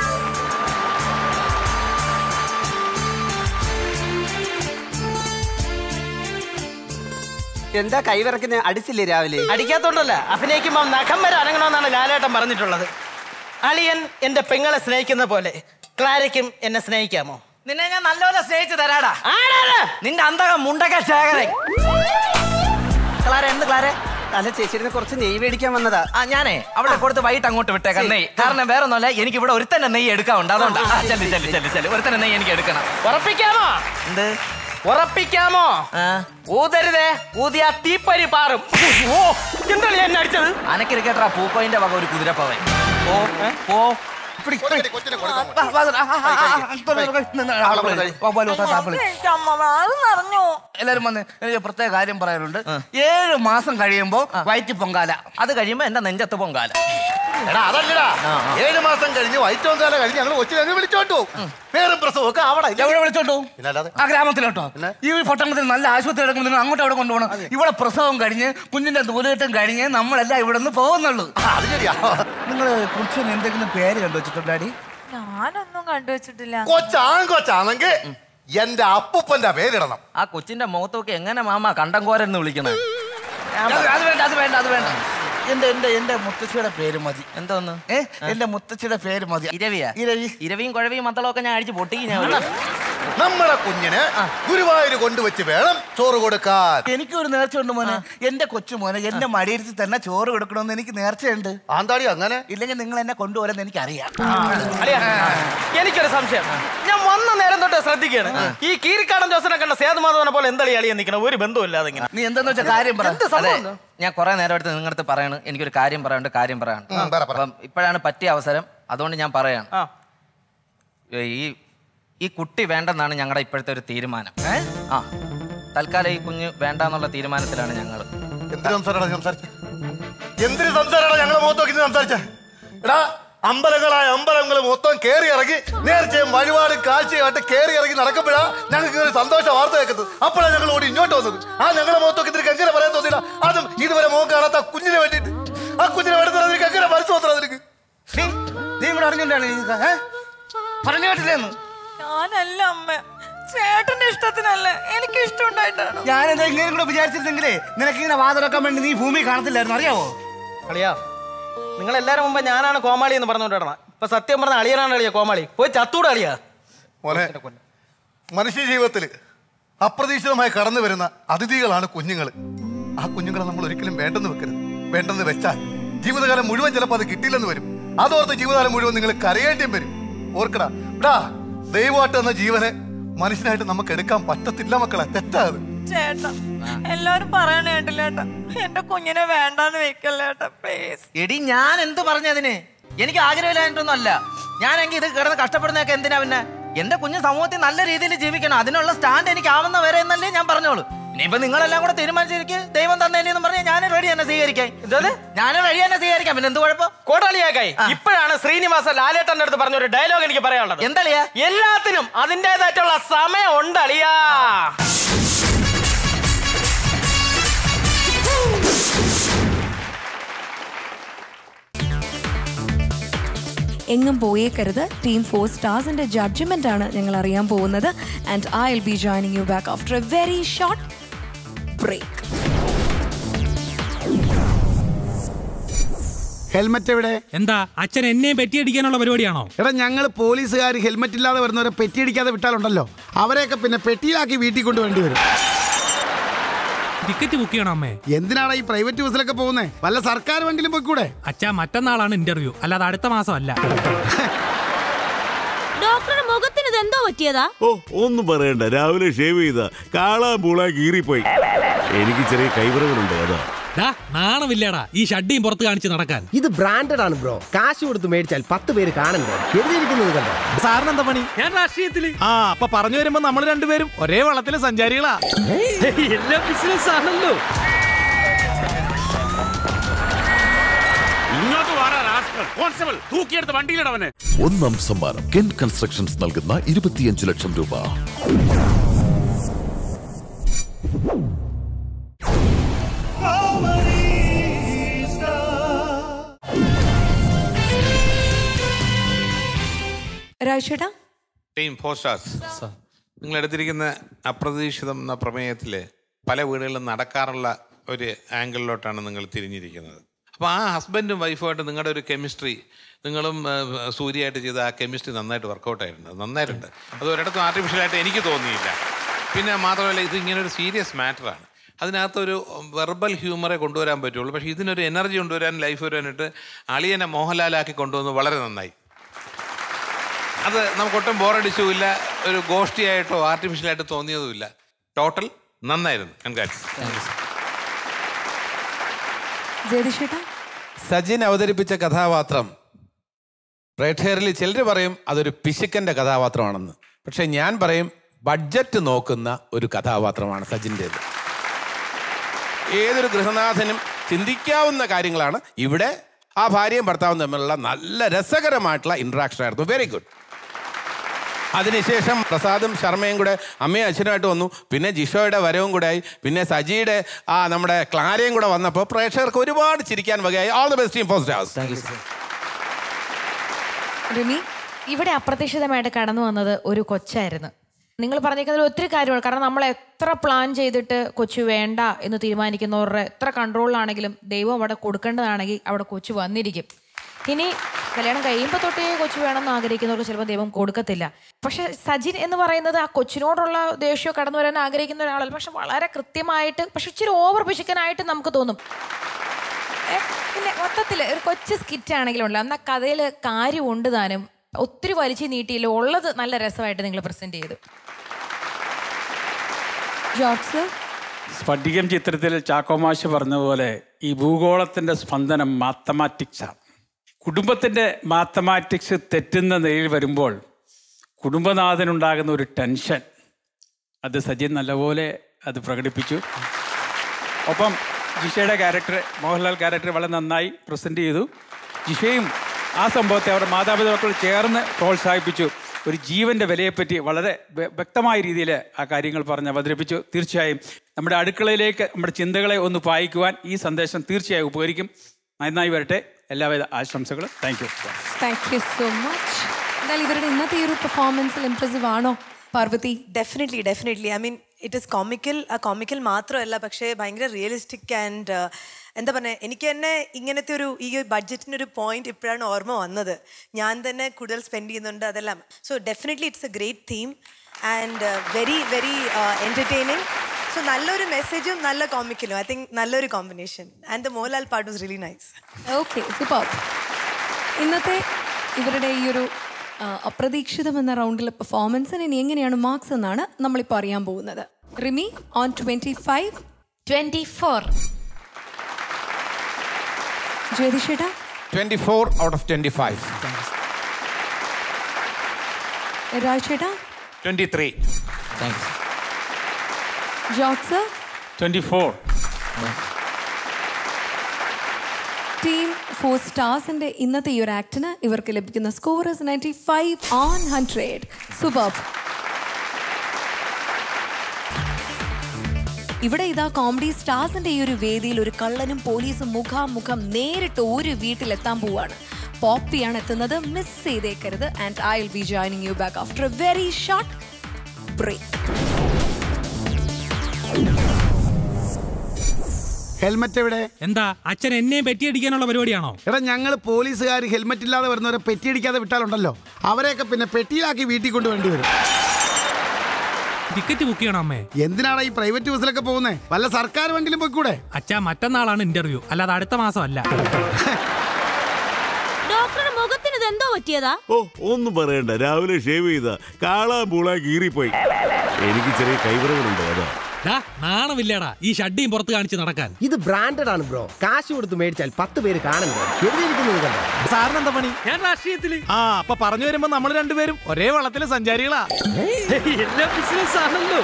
എന്താ കൈവിറക്കുന്ന അടിച്ചില്ലേ രാവിലെ അടിക്കാത്തോണ്ടല്ല അഭിനയിക്കുമ്പോൾ നഖം വരെ അനങ്ങണമെന്നാണ് ലാലേട്ടൻ പറഞ്ഞിട്ടുള്ളത് അളിയൻ എന്റെ പെങ്ങളെ സ്നേഹിക്കുന്ന പോലെ ക്ലാരയ്ക്കും എന്നെ സ്നേഹിക്കാമോ നിന്നെ ഞാൻ നല്ലപോലെ സ്നേഹിച്ചു തരാടാ നിന്റെ അന്തകം മുണ്ടക ശേഖരൻ ക്ലാര എന്ത് ക്ലാരെ അല്ല ചേച്ചിയുടെ കുറച്ച് നെയ് മേടിക്കാൻ വന്നതാ ആ ഞാനേ അവളെ കൊടുത്ത് വൈകിട്ട് അങ്ങോട്ട് വിട്ടേക്കാം നെയ് കാരണം വേറെ ഒന്നുമല്ല എനിക്ക് ഇവിടെ ഒരുത്തന്നെ നെയ്യ് എടുക്കാറുണ്ട് അതുകൊണ്ടാ ആ, ചെല്ല് ചെല്ല് ചെല്ല് ചെല്ല് ഒരുത്തന്നെ നെയ്യ് എനിക്ക് എടുക്കണം ഉറപ്പിക്കാമോ എന്ത് ഉറപ്പിക്കാമോ ഊതരുതേ ഊതിയ തീപ്പരി പാറും ഓ എന്താണ് എന്നെ അടിച്ചത് അനക്കിരിക്കട്ടാ പൂക്കോയിന്റെ വക ഒരു കുതിരപ്പവൻ ഓ പോ കൊച്ചിനെ, കൊച്ചിനെ കൊടുക്കാം. വാ, വാ, ആ, ആ, ആ, ആ, അങ്ങോട്ട് വരൂ, നിന്ന് ആളെ വിളി. വാ, വാ, വാ, ആപ്പിള്. അത് നിറഞ്ഞു എല്ലാരും വന്ന് എനിക്ക് പ്രത്യേക കാര്യം പറയാനുണ്ട് ഏഴ് മാസം കഴിയുമ്പോ വയറ്റി പൊങ്കാല അത് കഴിയുമ്പോ എന്റെ നെഞ്ചത്ത് പൊങ്കാല എടാ അതല്ലടാ ഏഴ് മാസം കഴിഞ്ഞ് വൈറ്റോം കാലം കഴിഞ്ഞ് ഞങ്ങൾ കൊച്ചിനെ അങ്ങ് വിളിച്ചോണ്ട് പോകും വേറും പ്രസവമൊക്കെ അവിടെ ഇല്ല. എവിടെ വിളിച്ചോണ്ടോ പിന്നല്ലാതെ ആ ഗ്രാമത്തിലോട്ടോ ഈ പട്ടണത്തിൽ നല്ല ആശുപത്രി എടുക്കുമ്പോൾ നിങ്ങൾ അങ്ങോട്ട് അവിടെ കൊണ്ടുപോകണം ഇവിടെ പ്രസവം കഴിഞ്ഞ് കുഞ്ഞിന്റെ ദൂരേറ്റം കഴിഞ്ഞ് നമ്മളെല്ലാം ഇവിടെ നിന്ന് പോകുന്നുള്ളൂ അത് ശരിയാ നിങ്ങൾ കുറിച്ച് എന്തെങ്കിലും പേര് കണ്ടു വെച്ചിട്ടുണ്ടാടി ഞാനൊന്നും കണ്ടുവച്ചിട്ടില്ല കൊച്ചാൻ കൊച്ചാണെങ്കിൽ എന്റെ അപ്പൂപ്പന്റെ പേരിടണം ആ കൊച്ചിന്റെ മുഖത്തൊക്കെ എങ്ങനെ മാമ കണ്ടം കോരെന്ന് വിളിക്കണേ അത് അത് വേണ്ട അത് വേണ്ട അത് വേണ്ട എന്റെ എന്റെ എന്റെ മുത്തച്ഛയുടെ പേര് മതി എന്തോന്ന് ഏ എന്റെ മുത്തച്ഛയുടെ പേര് മതി ഇരവിയാ ഇരവി ഇരവിയും കുഴവിയും മത്തളവും ഒക്കെ ഞാൻ അടിച്ച് പൊട്ടിക്കും ഞാൻ നമ്മുടെ കുഞ്ഞിന് ഗുരുവായൂർ കൊണ്ടുവച്ച് വേണം ചോറ് കൊടുക്കാൻ എനിക്കൊരു നേർച്ചയുണ്ട് മോനെ എന്റെ കൊച്ചു മോനെ എന്റെ മടിയിരുത്തി തന്നെ ചോറ് കൊടുക്കണമെന്ന് എനിക്ക് നേർച്ചയുണ്ട് ആന്താടി അങ്ങനെ ഇല്ലെങ്കിൽ നിങ്ങൾ എന്നെ കൊണ്ടുപോലെന്ന് എനിക്കറിയാം അളിയാ, എനിക്കൊരു സംശയം ഞാൻ വന്ന നേരം തൊട്ട് ശ്രദ്ധിക്കുകയാണ് ഈ കീരിക്കാടൻ ജോസനെ കണ്ട സേതുമാധവനെ പോലെ എന്തളി അളിയാ നിൽക്കണം ഒരു ബന്ധമില്ലാതെ ഇങ്ങനെ നീ എന്താന്ന് വെച്ചാൽ കാര്യം പറ എന്ത് സംഭവം എന്താ? ഞാൻ കുറെ നേരം എടുത്ത് നിങ്ങളുടെ അടുത്ത് പറയാണ് എനിക്കൊരു കാര്യം പറയാനുണ്ട് കാര്യം പറയാൻ അപ്പം ഇപ്പോഴാണ് പറ്റിയ അവസരം അതുകൊണ്ട് ഞാൻ പറയാണ് ഏ, ഈ ഈ കുട്ടി വേണ്ടെന്നാണ് ഞങ്ങളുടെ ഇപ്പോഴത്തെ ഒരു തീരുമാനം ആ തൽക്കാലം ഈ കുഞ്ഞ് വേണ്ടെന്നുള്ള തീരുമാനത്തിലാണ് ഞങ്ങൾ എന്തിനു സംസാരമാണ് സംസാരിച്ച എന്തിനു സംസാരമാണ് ഞങ്ങളെ മുഖത്ത് നോക്കി സംസാരിച്ച എടാ അമ്പലങ്ങളായ അമ്പലങ്ങൾ മൊത്തം കേറി ഇറങ്ങി നേർച്ചയും വഴിപാട് കാഴ്ചയായിട്ട് കേറി ഇറങ്ങി നടക്കുമ്പോഴാ ഞങ്ങൾക്ക് ഒരു സന്തോഷ വാർത്ത കേൾക്കുന്നത് അപ്പോഴാണ് ഞങ്ങൾ ഓടി ഇങ്ങോട്ട് വന്നത് ആ ഞങ്ങളെ മുഖത്ത് നോക്കി നിനക്ക് എങ്ങനെ പറയാൻ തോന്നില്ല അതും ഇതുവരെ മുഖം കാണാത്ത ആ കുഞ്ഞിനെ വേണ്ടിയിട്ട് ആ കുഞ്ഞിനെ വേണ്ടി നിനക്ക് എങ്ങനെ മനസ്സ് തോന്നണം നിനക്ക് നീ നീ ഇവിടെ അറിഞ്ഞോണ്ടാണ് പറഞ്ഞു കേട്ടില്ലേന്ന് ഞാനല്ല അമ്മ ചേട്ടന്റെ ഇഷ്ടത്തിനല്ല എനിക്ക് ഇഷ്ടം ഉണ്ടായിട്ടാണ് ഞാനെന്താ ഇങ്ങനെ കൂടെ വിചാരിച്ചിരുന്നെങ്കിലേ നിനക്ക് ഇങ്ങനെ വാതിലൊക്കാൻ വേണ്ടി നീ ഭൂമി കാണത്തില്ലായിരുന്നു അറിയാവോ അളിയാ നിങ്ങൾ എല്ലാരും മുമ്പ് ഞാനാണ് കോമാളി എന്ന് പറഞ്ഞുകൊണ്ടിടണം ഇപ്പൊ സത്യം പറഞ്ഞ അളിയനാണ് അളിയ കോമാളി പോയി ചത്തൂടെ അളിയാ മോനെ മനുഷ്യ ജീവിതത്തിൽ അപ്രതീക്ഷിതമായി കടന്നു വരുന്ന അതിഥികളാണ് കുഞ്ഞുങ്ങൾ ആ കുഞ്ഞുങ്ങളെ നമ്മൾ ഒരിക്കലും വേണ്ടെന്ന് വെക്കരുത് വേണ്ടെന്ന് വെച്ചാൽ ജീവിതകാലം മുഴുവൻ ചിലപ്പോൾ അത് കിട്ടിയില്ലെന്ന് വരും അതോർത്ത് ജീവിതകാലം മുഴുവൻ നിങ്ങൾ കരയേണ്ടിയും വരും ഓർക്കടാ ടാ ദൈവമായിട്ട് എന്ന ജീവനെ മനുഷ്യനായിട്ട് നമുക്ക് എടുക്കാൻ പറ്റത്തില്ല മക്കളെ തെറ്റാത് ചേട്ടാ എല്ലാരും പറയണ കേട്ടില്ലേട്ടാ എന്റെ കുഞ്ഞിനെ വേണ്ടാന്ന് വെക്കല്ലേട്ടാ പ്ലീസ് എടി ഞാൻ എന്ത് പറഞ്ഞതിന് എനിക്ക് ആഗ്രഹമില്ലായിട്ടൊന്നും അല്ല ഞാനെങ്കിൽ ഇത് കിടന്ന് കഷ്ടപ്പെടുന്നതൊക്കെ എന്തിനാ പിന്നെ എന്റെ കുഞ്ഞ് സമൂഹത്തിൽ നല്ല രീതിയിൽ ജീവിക്കണം അതിനുള്ള സ്റ്റാൻഡ് എനിക്ക് ആവുന്ന വരെ എന്നല്ലേ ഞാൻ പറഞ്ഞോളൂ ഇനിയിപ്പോ നിങ്ങളെല്ലാം കൂടെ തീരുമാനിച്ചിരിക്കും ദൈവം തന്നേനെന്ന് പറഞ്ഞാൽ ഞാൻ റെഡി തന്നെ സ്വീകരിക്കാൻ ഇതത് ഞാൻ റെഡി തന്നെ സ്വീകരിക്കാം പിന്നെ എന്ത് കുഴപ്പം കോടാളിയാക്കായി ഇപ്പോഴാണ് ശ്രീനിവാസ ലാലേട്ടന്റെ അടുത്ത് പറഞ്ഞ ഒരു ഡയലോഗ് എനിക്ക് പറയാനുള്ളത് എന്തളിയാ എല്ലാത്തിനും അതിൻ്റെതായിട്ടുള്ള സമയം ഉണ്ട് അളിയാ എങ്ങും പോയേക്കരുത് ടീം ഫോർ സ്റ്റാർസിന്റെ ജഡ്ജ്മെന്റ് ആണ് ഞങ്ങൾ അറിയാൻ പോകുന്നത് and I will be joining you back after a very short break helmet എവിടെ എന്താ അച്ഛൻ എന്നെയും പെറ്റിയടിക്കാനുള്ള പരിപാടിയാണോ എടാ ഞങ്ങൾ പോലീസുകാർ ഹെൽമെറ്റ് ഇല്ലാതെ വരുന്നവരെ പെറ്റിയടിക്കാതെ വിട്ടാലുണ്ടല്ലോ അവരെയൊക്കെ പിന്നെ പെട്ടിയിലാക്കി വീട്ടിൽ കൊണ്ടുവേണ്ടി വരും ടിക്കറ്റ് ബുക്ക് ചെയ്യണം അമ്മേ എന്തിനാണ് ഈ പ്രൈവറ്റ് ബസ്സിലൊക്കെ പോകുന്നേ വല്ല സർക്കാർ വണ്ടിയിലും പോയിക്കൂടെ അച്ഛാ മറ്റന്നാളാണ് ഇന്റർവ്യൂ അല്ലാതെ അടുത്ത മാസമല്ല ഡോക്ടറുടെ മുഖത്തിന് ഇത് എന്തോ പറ്റിയതാ ഓ ഒന്നും പറയണ്ട രാവിലെ ഷേവ് ചെയ്ത കാളാ പൂള കീറിപ്പോയി എനിക്ക് ചെറിയ കൈവറകളുണ്ട് അതാ ഡാ, നാണമില്ലടാ ഈ ഷഡ്ഡിയും പുറത്ത് കാണിച്ച് നടക്കാൻ ഇത് ബ്രാൻഡഡ് ആണ് ബ്രോ കാശ് കൊടുത്ത് മേടിച്ചാൽ പത്ത് പേര് കാണണ്ടേ എഴുതിയിരിക്കുന്നത് കണ്ടോ സാറിന് എന്താ പണി ഞാൻ രാഷ്ട്രീയത്തില് ആ അപ്പൊ പറഞ്ഞു വരുമ്പോ നമ്മൾ രണ്ടുപേരും ഒരേ വള്ളത്തിലെ സഞ്ചാരികളാ എല്ലാ ബിസിനസ് ആണല്ലോ ഇങ്ങോട്ട് കോൺസ്റ്റബിൾ തൂക്കിയെടുത്ത് വണ്ടിയിലിടവനെ ഒന്നാം സമ്മാനം കെൻ കൺസ്ട്രക്ഷൻസ് നൽകുന്ന ഇരുപത്തിയഞ്ച് ലക്ഷം രൂപ രാജേട്ടാ ടീം ഫോർ സ്റ്റാർസ് നിങ്ങൾ എടുത്തിരിക്കുന്ന അപ്രതീക്ഷിതം എന്ന പ്രമേയത്തിൽ പല വീടുകളിലും നടക്കാറുള്ള ഒരു ആംഗിളിലോട്ടാണ് നിങ്ങൾ തിരിഞ്ഞിരിക്കുന്നത് അപ്പോൾ ആ ഹസ്ബൻഡും വൈഫുമായിട്ട് നിങ്ങളുടെ ഒരു കെമിസ്ട്രി നിങ്ങളും ഏഹ്, സൂര്യയായിട്ട് ചെയ്ത ആ കെമിസ്ട്രി നന്നായിട്ട് വർക്കൗട്ട് ആയിട്ടുണ്ട് നന്നായിട്ടുണ്ട് അത് ഒരിടത്തും ആർട്ടിഫിഷ്യലായിട്ട് എനിക്ക് തോന്നിയില്ല പിന്നെ മാത്രമല്ല ഇത് ഇങ്ങനെ ഒരു സീരിയസ് മാറ്ററാണ് അതിനകത്തൊരു വെർബൽ ഹ്യൂമറെ കൊണ്ടുവരാൻ പറ്റുള്ളൂ പക്ഷേ ഇതിനൊരു എനർജി കൊണ്ടുവരാൻ ലൈഫ് വരാനായിട്ട് അളിയനെ മോഹൻലാലാക്കി കൊണ്ടുവന്ന് വളരെ നന്നായി അത് നമുക്കൊട്ടും ബോറടിച്ചുമില്ല ഒരു ഗോഷ്ടിയായിട്ടോ ആർട്ടിഫിഷ്യലായിട്ട് തോന്നിയതുമില്ല ടോട്ടൽ നന്നായിരുന്നു കൺഗ്രാറ്റ്സ് ജയതിഷേട്ടാ സജിൻ അവതരിപ്പിച്ച കഥാപാത്രം പ്രേക്ഷകരിൽ ചിലർ പറയും അതൊരു പിശുക്കൻ്റെ കഥാപാത്രമാണെന്ന് പക്ഷെ ഞാൻ പറയും ബഡ്ജറ്റ് നോക്കുന്ന ഒരു കഥാപാത്രമാണ് സജിൻ്റേത് ഏതൊരു ഗൃഹനാഥനും ചിന്തിക്കാവുന്ന കാര്യങ്ങളാണ് ഇവിടെ ആ ഭാര്യയും ഭർത്താവും തമ്മിലുള്ള നല്ല രസകരമായിട്ടുള്ള ഇൻട്രാക്ഷൻ ആയിരുന്നു വെരി ഗുഡ് അതിനുശേഷം പ്രസാദും ശർമ്മയും കൂടെ അമ്മയും അച്ഛനുമായിട്ട് വന്നു പിന്നെ ജിഷോയുടെ വരവും കൂടെ ആയി പിന്നെ സജിയുടെ ആ നമ്മുടെ ക്ലാരയും കൂടെ വന്നപ്പോൾ പ്രേക്ഷകർക്ക് ഒരുപാട് ചിരിക്കാൻ വകയായി all the best team four stars Rimi ഇവിടെ അപ്രതീക്ഷിതമായിട്ട് കടന്നു വന്നത് ഒരു കൊച്ചായിരുന്നു നിങ്ങൾ പറഞ്ഞിരിക്കുന്നതിൽ ഒത്തിരി കാര്യമാണ് കാരണം നമ്മൾ എത്ര പ്ലാൻ ചെയ്തിട്ട് കൊച്ചു വേണ്ട എന്ന് തീരുമാനിക്കുന്നവരുടെ എത്ര കൺട്രോളിലാണെങ്കിലും ദൈവം അവിടെ കൊടുക്കേണ്ടതാണെങ്കിൽ അവിടെ കൊച്ചു വന്നിരിക്കും ഇനി കല്യാണം കഴിയുമ്പോൾ തൊട്ടേ കൊച്ചു വേണമെന്ന് ആഗ്രഹിക്കുന്നവർക്ക് ചിലപ്പോൾ ദൈവം കൊടുക്കത്തില്ല പക്ഷെ സജിൻ എന്ന് പറയുന്നത് ആ കൊച്ചിനോടുള്ള ദേഷ്യം കടന്നു വരാൻ ആഗ്രഹിക്കുന്ന ഒരാളല്ല പക്ഷെ വളരെ കൃത്യമായിട്ട് പക്ഷെ ഇച്ചിരി ഓവർ പിശുക്കനായിട്ട് നമുക്ക് തോന്നും ഏ, പിന്നെ മൊത്തത്തിൽ ഒരു കൊച്ചു സ്കിറ്റ് ആണെങ്കിലും ഉണ്ടല്ലോ എന്നാൽ കഥയിൽ കാര്യമുണ്ട് താനും ഒത്തിരി വലിച്ചു നീട്ടിയില്ല ഉള്ളത് നല്ല രസമായിട്ട് നിങ്ങൾ പ്രസന്റ് ചെയ്തു ജോർജ് സ്ഫടികം ചിത്രത്തിൽ ചാക്കോമാഷ് പറഞ്ഞ പോലെ ഈ ഭൂഗോളത്തിന്റെ സ്പന്ദനം മാത്തമാറ്റിക്സാണ് കുടുംബത്തിന്റെ മാത്തമാറ്റിക്സ് തെറ്റുന്ന നിലയിൽ വരുമ്പോൾ കുടുംബനാഥനുണ്ടാകുന്ന ഒരു ടെൻഷൻ അത് സജിൻ നല്ലപോലെ അത് പ്രകടിപ്പിച്ചു ഒപ്പം ജിഷയുടെ ക്യാരക്ടർ മോഹൻലാൽ ക്യാരക്ടർ വളരെ നന്നായി പ്രസന്റ് ചെയ്തു ജിഷയും ആ സംഭവത്തെ അവരുടെ മാതാപിതാക്കൾ ചേർന്ന് പ്രോത്സാഹിപ്പിച്ചു ഒരു ജീവന്റെ വിലയെപ്പറ്റി വളരെ വ്യ- വ്യക്തമായ രീതിയിൽ ആ കാര്യങ്ങൾ പറഞ്ഞ് അവതരിപ്പിച്ചു തീർച്ചയായും നമ്മുടെ അടുക്കളയിലേക്ക് നമ്മുടെ ചിന്തകളെ ഒന്ന് പായിക്കുവാൻ ഈ സന്ദേശം തീർച്ചയായും ഉപകരിക്കും നന്നായി വരട്ടെ എല്ലാവിധ ആശംസകളും thank you thank you so much എന്നാൽ ഇവരുടെ ഇന്നത്തെ ഈ ഒരു പെർഫോമൻസിൽ ഇംപ്രസീവ് ആണോ Parvathy definitely definitely I mean it is comical ആ കോമിക്കൽ മാത്രമല്ല പക്ഷേ ഭയങ്കര റിയലിസ്റ്റിക് ആൻഡ് എന്താ പറയുക എനിക്ക് തന്നെ ഇങ്ങനത്തെ ഒരു ഈ ബഡ്ജറ്റിൻ്റെ ഒരു പോയിന്റ് ഇപ്പോഴാണ് ഓർമ്മ വന്നത് ഞാൻ തന്നെ കൂടുതൽ സ്പെൻഡ് ചെയ്യുന്നുണ്ട് അതെല്ലാം so definitely it's a great theme and very very entertaining so നല്ലൊരു മെസ്സേജും നല്ല കോമിക്കലും ഐ തിങ്ക് നല്ലൊരു combination and the Mohanlal part was really nice okay super ഇന്നത്തെ ഇവരുടെ ഈ ഒരു ആ, അപ്രതീക്ഷിതം എന്ന റൗണ്ടിലെ പെർഫോമൻസിന് ഇനി എങ്ങനെയാണ് മാർക്സ് എന്നാണ് നമ്മളിപ്പോൾ അറിയാൻ പോകുന്നത് Rimi on twenty five twenty four ജ്യോതിഷേട്ടാ 24 out of 25. രാജേട്ടാ 23 Thanks. Jokes twenty four team four സ്റ്റാർസിന്റെ ഇന്നത്തെ ഈ ഒരു ആക്ടിന് ഇവർക്ക് ലഭിക്കുന്ന score ninety five on hundred super ഇവിടെ ഇതാ കോമഡി സ്റ്റാർസിന്റെ ഈ ഒരു വേദിയിൽ ഒരു കള്ളനും പോലീസും മുഖാമുഖം നേരിട്ട് ഒരു വീട്ടിലെത്താൻ പോവാണ് പോപ്പിയാണ് എത്തുന്നത് മിസ് ചെയ്തേക്കരുത് and I will be joining you back after a very short break helmet എവിടെ എന്താ അച്ഛൻ എന്നെയും പെറ്റിയടിക്കാനുള്ള പരിപാടിയാണോ എടാ ഞങ്ങൾ പോലീസുകാർ ഹെൽമറ്റ് ഇല്ലാതെ വരുന്നവരെ പെറ്റിയടിക്കാതെ വിട്ടാലുണ്ടല്ലോ അവരെയൊക്കെ പിന്നെ പെട്ടിയിലാക്കി വീട്ടിൽ കൊണ്ടുവേണ്ടി വരും ടിക്കറ്റ് ബുക്ക് ചെയ്യണം അമ്മേ എന്തിനാണ് ഈ പ്രൈവറ്റ് ബസ്സിലൊക്കെ പോകുന്നേ വല്ല സർക്കാർ വണ്ടിയിലും പോയിക്കൂടെ അച്ഛാ മറ്റന്നാളാണ് ഇന്റർവ്യൂ അല്ലാതെ അടുത്ത മാസമല്ല ഡോക്ടറുടെ മുഖത്തിന് ഇത് എന്തോ പറ്റിയതാ ഓ ഒന്നും പറയണ്ട രാവിലെ ഷേവ് ചെയ്ത കാളാൻ പൂളാൻ കീറിപ്പോയി എനിക്ക് ചെറിയ കൈവറകളുണ്ട് അതാ ഡാ, നാണമില്ലേടാ ഈ ഷഡ്ഡിയും പുറത്ത് കാണിച്ച് നടക്കാൻ ഇത് ബ്രാൻഡഡ് ആണ് ബ്രോ കാശ് കൊടുത്ത് മേടിച്ചാൽ പത്ത് പേര് കാണണ്ടേ എഴുതിയിരിക്കുന്നത് കണ്ടോ സാറിന് എന്താ പണി ഞാൻ രാഷ്ട്രീയത്തില് ആ അപ്പൊ പറഞ്ഞു വരുമ്പോ നമ്മൾ രണ്ടുപേരും ഒരേ വള്ളത്തിലെ സഞ്ചാരികളാ എല്ലാം ബിസിനസ് ആണല്ലോ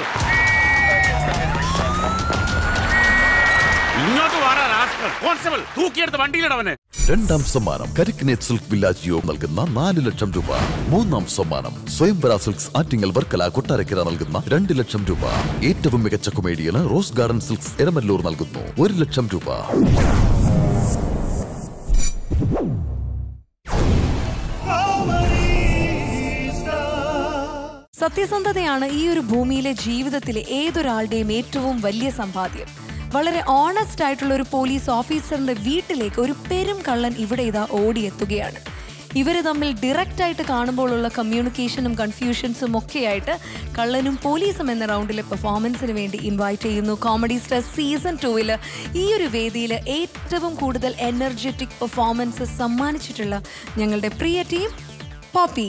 ഇങ്ങോട്ട് വാടാ കോൺസ്റ്റബിൾ തൂക്കിയെടുത്ത് വണ്ടിയിലിടവനെ രണ്ടാം സമ്മാനം കരിക്കിനേറ്റ് സിൽക്ക് വില്ലാജിയോ നൽകുന്ന നാല് ലക്ഷം രൂപ മൂന്നാം സമ്മാനം സ്വയംവര സിൽക്സ് ആറ്റിങ്ങൽ വർക്കല കൊട്ടാരക്കര നൽകുന്ന രണ്ട് ലക്ഷം രൂപ ഏറ്റവും മികച്ച കൊമേഡിയന് റോസ് ഗാർഡൻ സിൽക്സ് എരമല്ലൂർ നൽകുന്നു ഒരു ലക്ഷം രൂപ സത്യസന്ധതയാണ് ഈ ഒരു ഭൂമിയിലെ ജീവിതത്തിലെ ഏതൊരാളുടെയും ഏറ്റവും വലിയ സമ്പാദ്യം വളരെ ഓണസ്റ്റ് ആയിട്ടുള്ള ഒരു പോലീസ് ഓഫീസറിന്റെ വീട്ടിലേക്ക് ഒരു പെരും കള്ളൻ ഇവിടെ ഇതാ ഓടിയെത്തുകയാണ് ഇവർ തമ്മിൽ ഡയറക്റ്റ് ആയിട്ട് കാണുമ്പോഴുള്ള കമ്മ്യൂണിക്കേഷനും കൺഫ്യൂഷൻസും ഒക്കെയായിട്ട് കള്ളനും പോലീസും എന്ന റൗണ്ടിലെ പെർഫോമൻസിന് വേണ്ടി ഇൻവൈറ്റ് ചെയ്യുന്നു കോമഡി സ്റ്റാർ സീസൺ ടൂവിൽ ഈ ഒരു വേദിയിൽ ഏറ്റവും കൂടുതൽ എനർജറ്റിക് പെർഫോമൻസ് സമ്മാനിച്ചിട്ടുള്ള ഞങ്ങളുടെ പ്രിയ ടീം പോപ്പി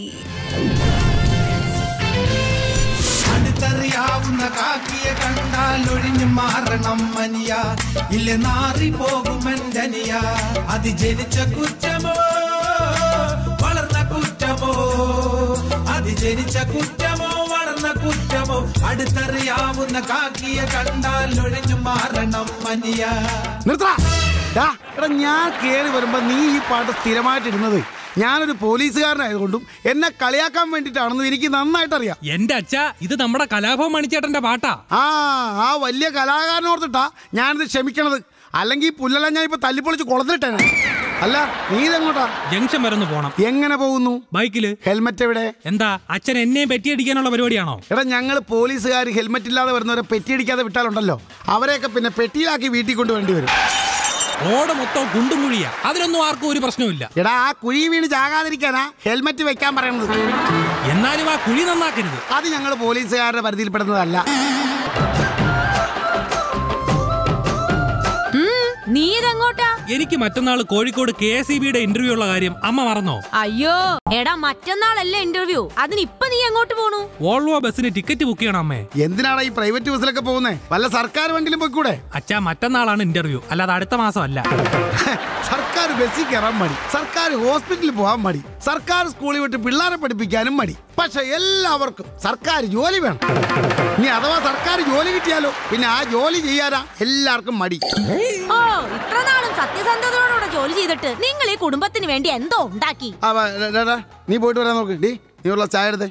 അടുത്തറിയാവുന്ന കാക്കിയെ കണ്ടാൽ ഒഴിഞ്ഞു മാറണം മനിയ ഇല്ല നാറി പോകുമെന്തനിയ അത് ജനിച്ച കുറ്റമോ വളർന്ന കുറ്റമോ അത് ജനിച്ച കുറ്റമോ വളർന്ന കുറ്റമോ അടുത്തറിയാവുന്ന കാക്കിയെ കണ്ടാൽ ഒഴിഞ്ഞു മാറണം മനിയ നിർത്തടാ ഡാ, എടാ ഞാൻ കേറി വരുമ്പോ നീ ഈ പാട്ട് സ്ഥിരമായിട്ട് ഇടുന്നത് ഞാനൊരു പോലീസുകാരനായതുകൊണ്ടും എന്നെ കളിയാക്കാൻ വേണ്ടിയിട്ടാണെന്ന് എനിക്ക് നന്നായിട്ട് അറിയാം എന്റെ അച്ഛ ഇത് നമ്മുടെ കലാഭവൻ മണിച്ചേട്ടന്റെ പാട്ടാ ആ ആ വലിയ കലാകാരനോർത്തിട്ടാ ഞാനിത് ക്ഷമിക്കണത് അല്ലെങ്കിൽ ഈ പുല്ലെല്ലാം ഞാൻ ഇപ്പൊ തല്ലിപ്പൊളിച്ച് കുളത്തിലിട്ടേനെ അല്ല നീ ഇതെങ്ങോട്ടാ ജംഗ്ഷൻ വരെ ഒന്ന് പോണം എങ്ങനെ പോകുന്നു ബൈക്കില് ഹെൽമറ്റ് എവിടെ എന്താ അച്ഛൻ എന്നെയും പെറ്റിയടിക്കാനുള്ള പരിപാടിയാണോ എടാ ഞങ്ങൾ പോലീസുകാർ ഹെൽമറ്റ് ഇല്ലാതെ വരുന്നവരെ പെറ്റിയടിക്കാതെ വിട്ടാലുണ്ടല്ലോ അവരെയൊക്കെ പിന്നെ പെട്ടിയിലാക്കി വീട്ടിൽ കൊണ്ടുവേണ്ടി വരും റോഡ് മൊത്തം കുണ്ടും കുഴിയാ അതിലൊന്നും ആർക്കും ഒരു പ്രശ്നമില്ല എടാ ആ കുഴി വീണ് ചാകാതിരിക്കാനാ ഹെൽമെറ്റ് വെക്കാൻ പറയുന്നത് എന്നാലും ആ കുഴി നന്നാക്കരുത് അത് ഞങ്ങൾ പോലീസുകാരുടെ പരിധിയിൽപ്പെടുന്നതല്ല നീ ഇതെങ്ങോട്ടാ എനിക്ക് മറ്റന്നാൾ കോഴിക്കോട് കെ എസ് ഇ ബിയുടെ ഇന്റർവ്യൂ ഉള്ള കാര്യം അമ്മ മറന്നോ അയ്യോ എടാ മറ്റന്നാളല്ലേ ഇന്റർവ്യൂ അതിന് ഇപ്പൊ നീ എങ്ങോട്ട് പോണു വോൾവോ ബസ്സിന് ടിക്കറ്റ് ബുക്ക് ചെയ്യണം അമ്മേ എന്തിനാടാ ഈ പ്രൈവറ്റ് ബസ്സിലൊക്കെ പോകുന്നേ വല്ല സർക്കാർ വണ്ടിയിലും പോയിക്കൂടെ അച്ഛാ മറ്റന്നാളാണ് ഇന്റർവ്യൂ അല്ലാതെ അടുത്ത മാസം അല്ല സർക്കാർ ബസ്സിൽ കയറാൻ മടി സർക്കാർ ഹോസ്പിറ്റലിൽ പോകാൻ മടി സർക്കാർ സ്കൂളിൽ വിട്ട് പിള്ളേരെ പഠിപ്പിക്കാനും മടി പക്ഷെ എല്ലാവർക്കും സർക്കാർ ജോലി വേണം ഇനി അഥവാ സർക്കാർ ജോലി കിട്ടിയാലോ പിന്നെ ആ ജോലി ചെയ്യാനാ എല്ലാവർക്കും മടി ഓ ഇത്ര നാളും സത്യസന്ധതയോടെ ജോലി ചെയ്തിട്ട് നിങ്ങൾ ഈ കുടുംബത്തിന് വേണ്ടി എന്തോ ഉണ്ടാക്കി ആ, വാ, ഡാ, ഡാ, ഡാ, നീ പോയിട്ട് വരാൻ നോക്ക് ഡീ നീ ഉള്ള ചായ എടുത്തേ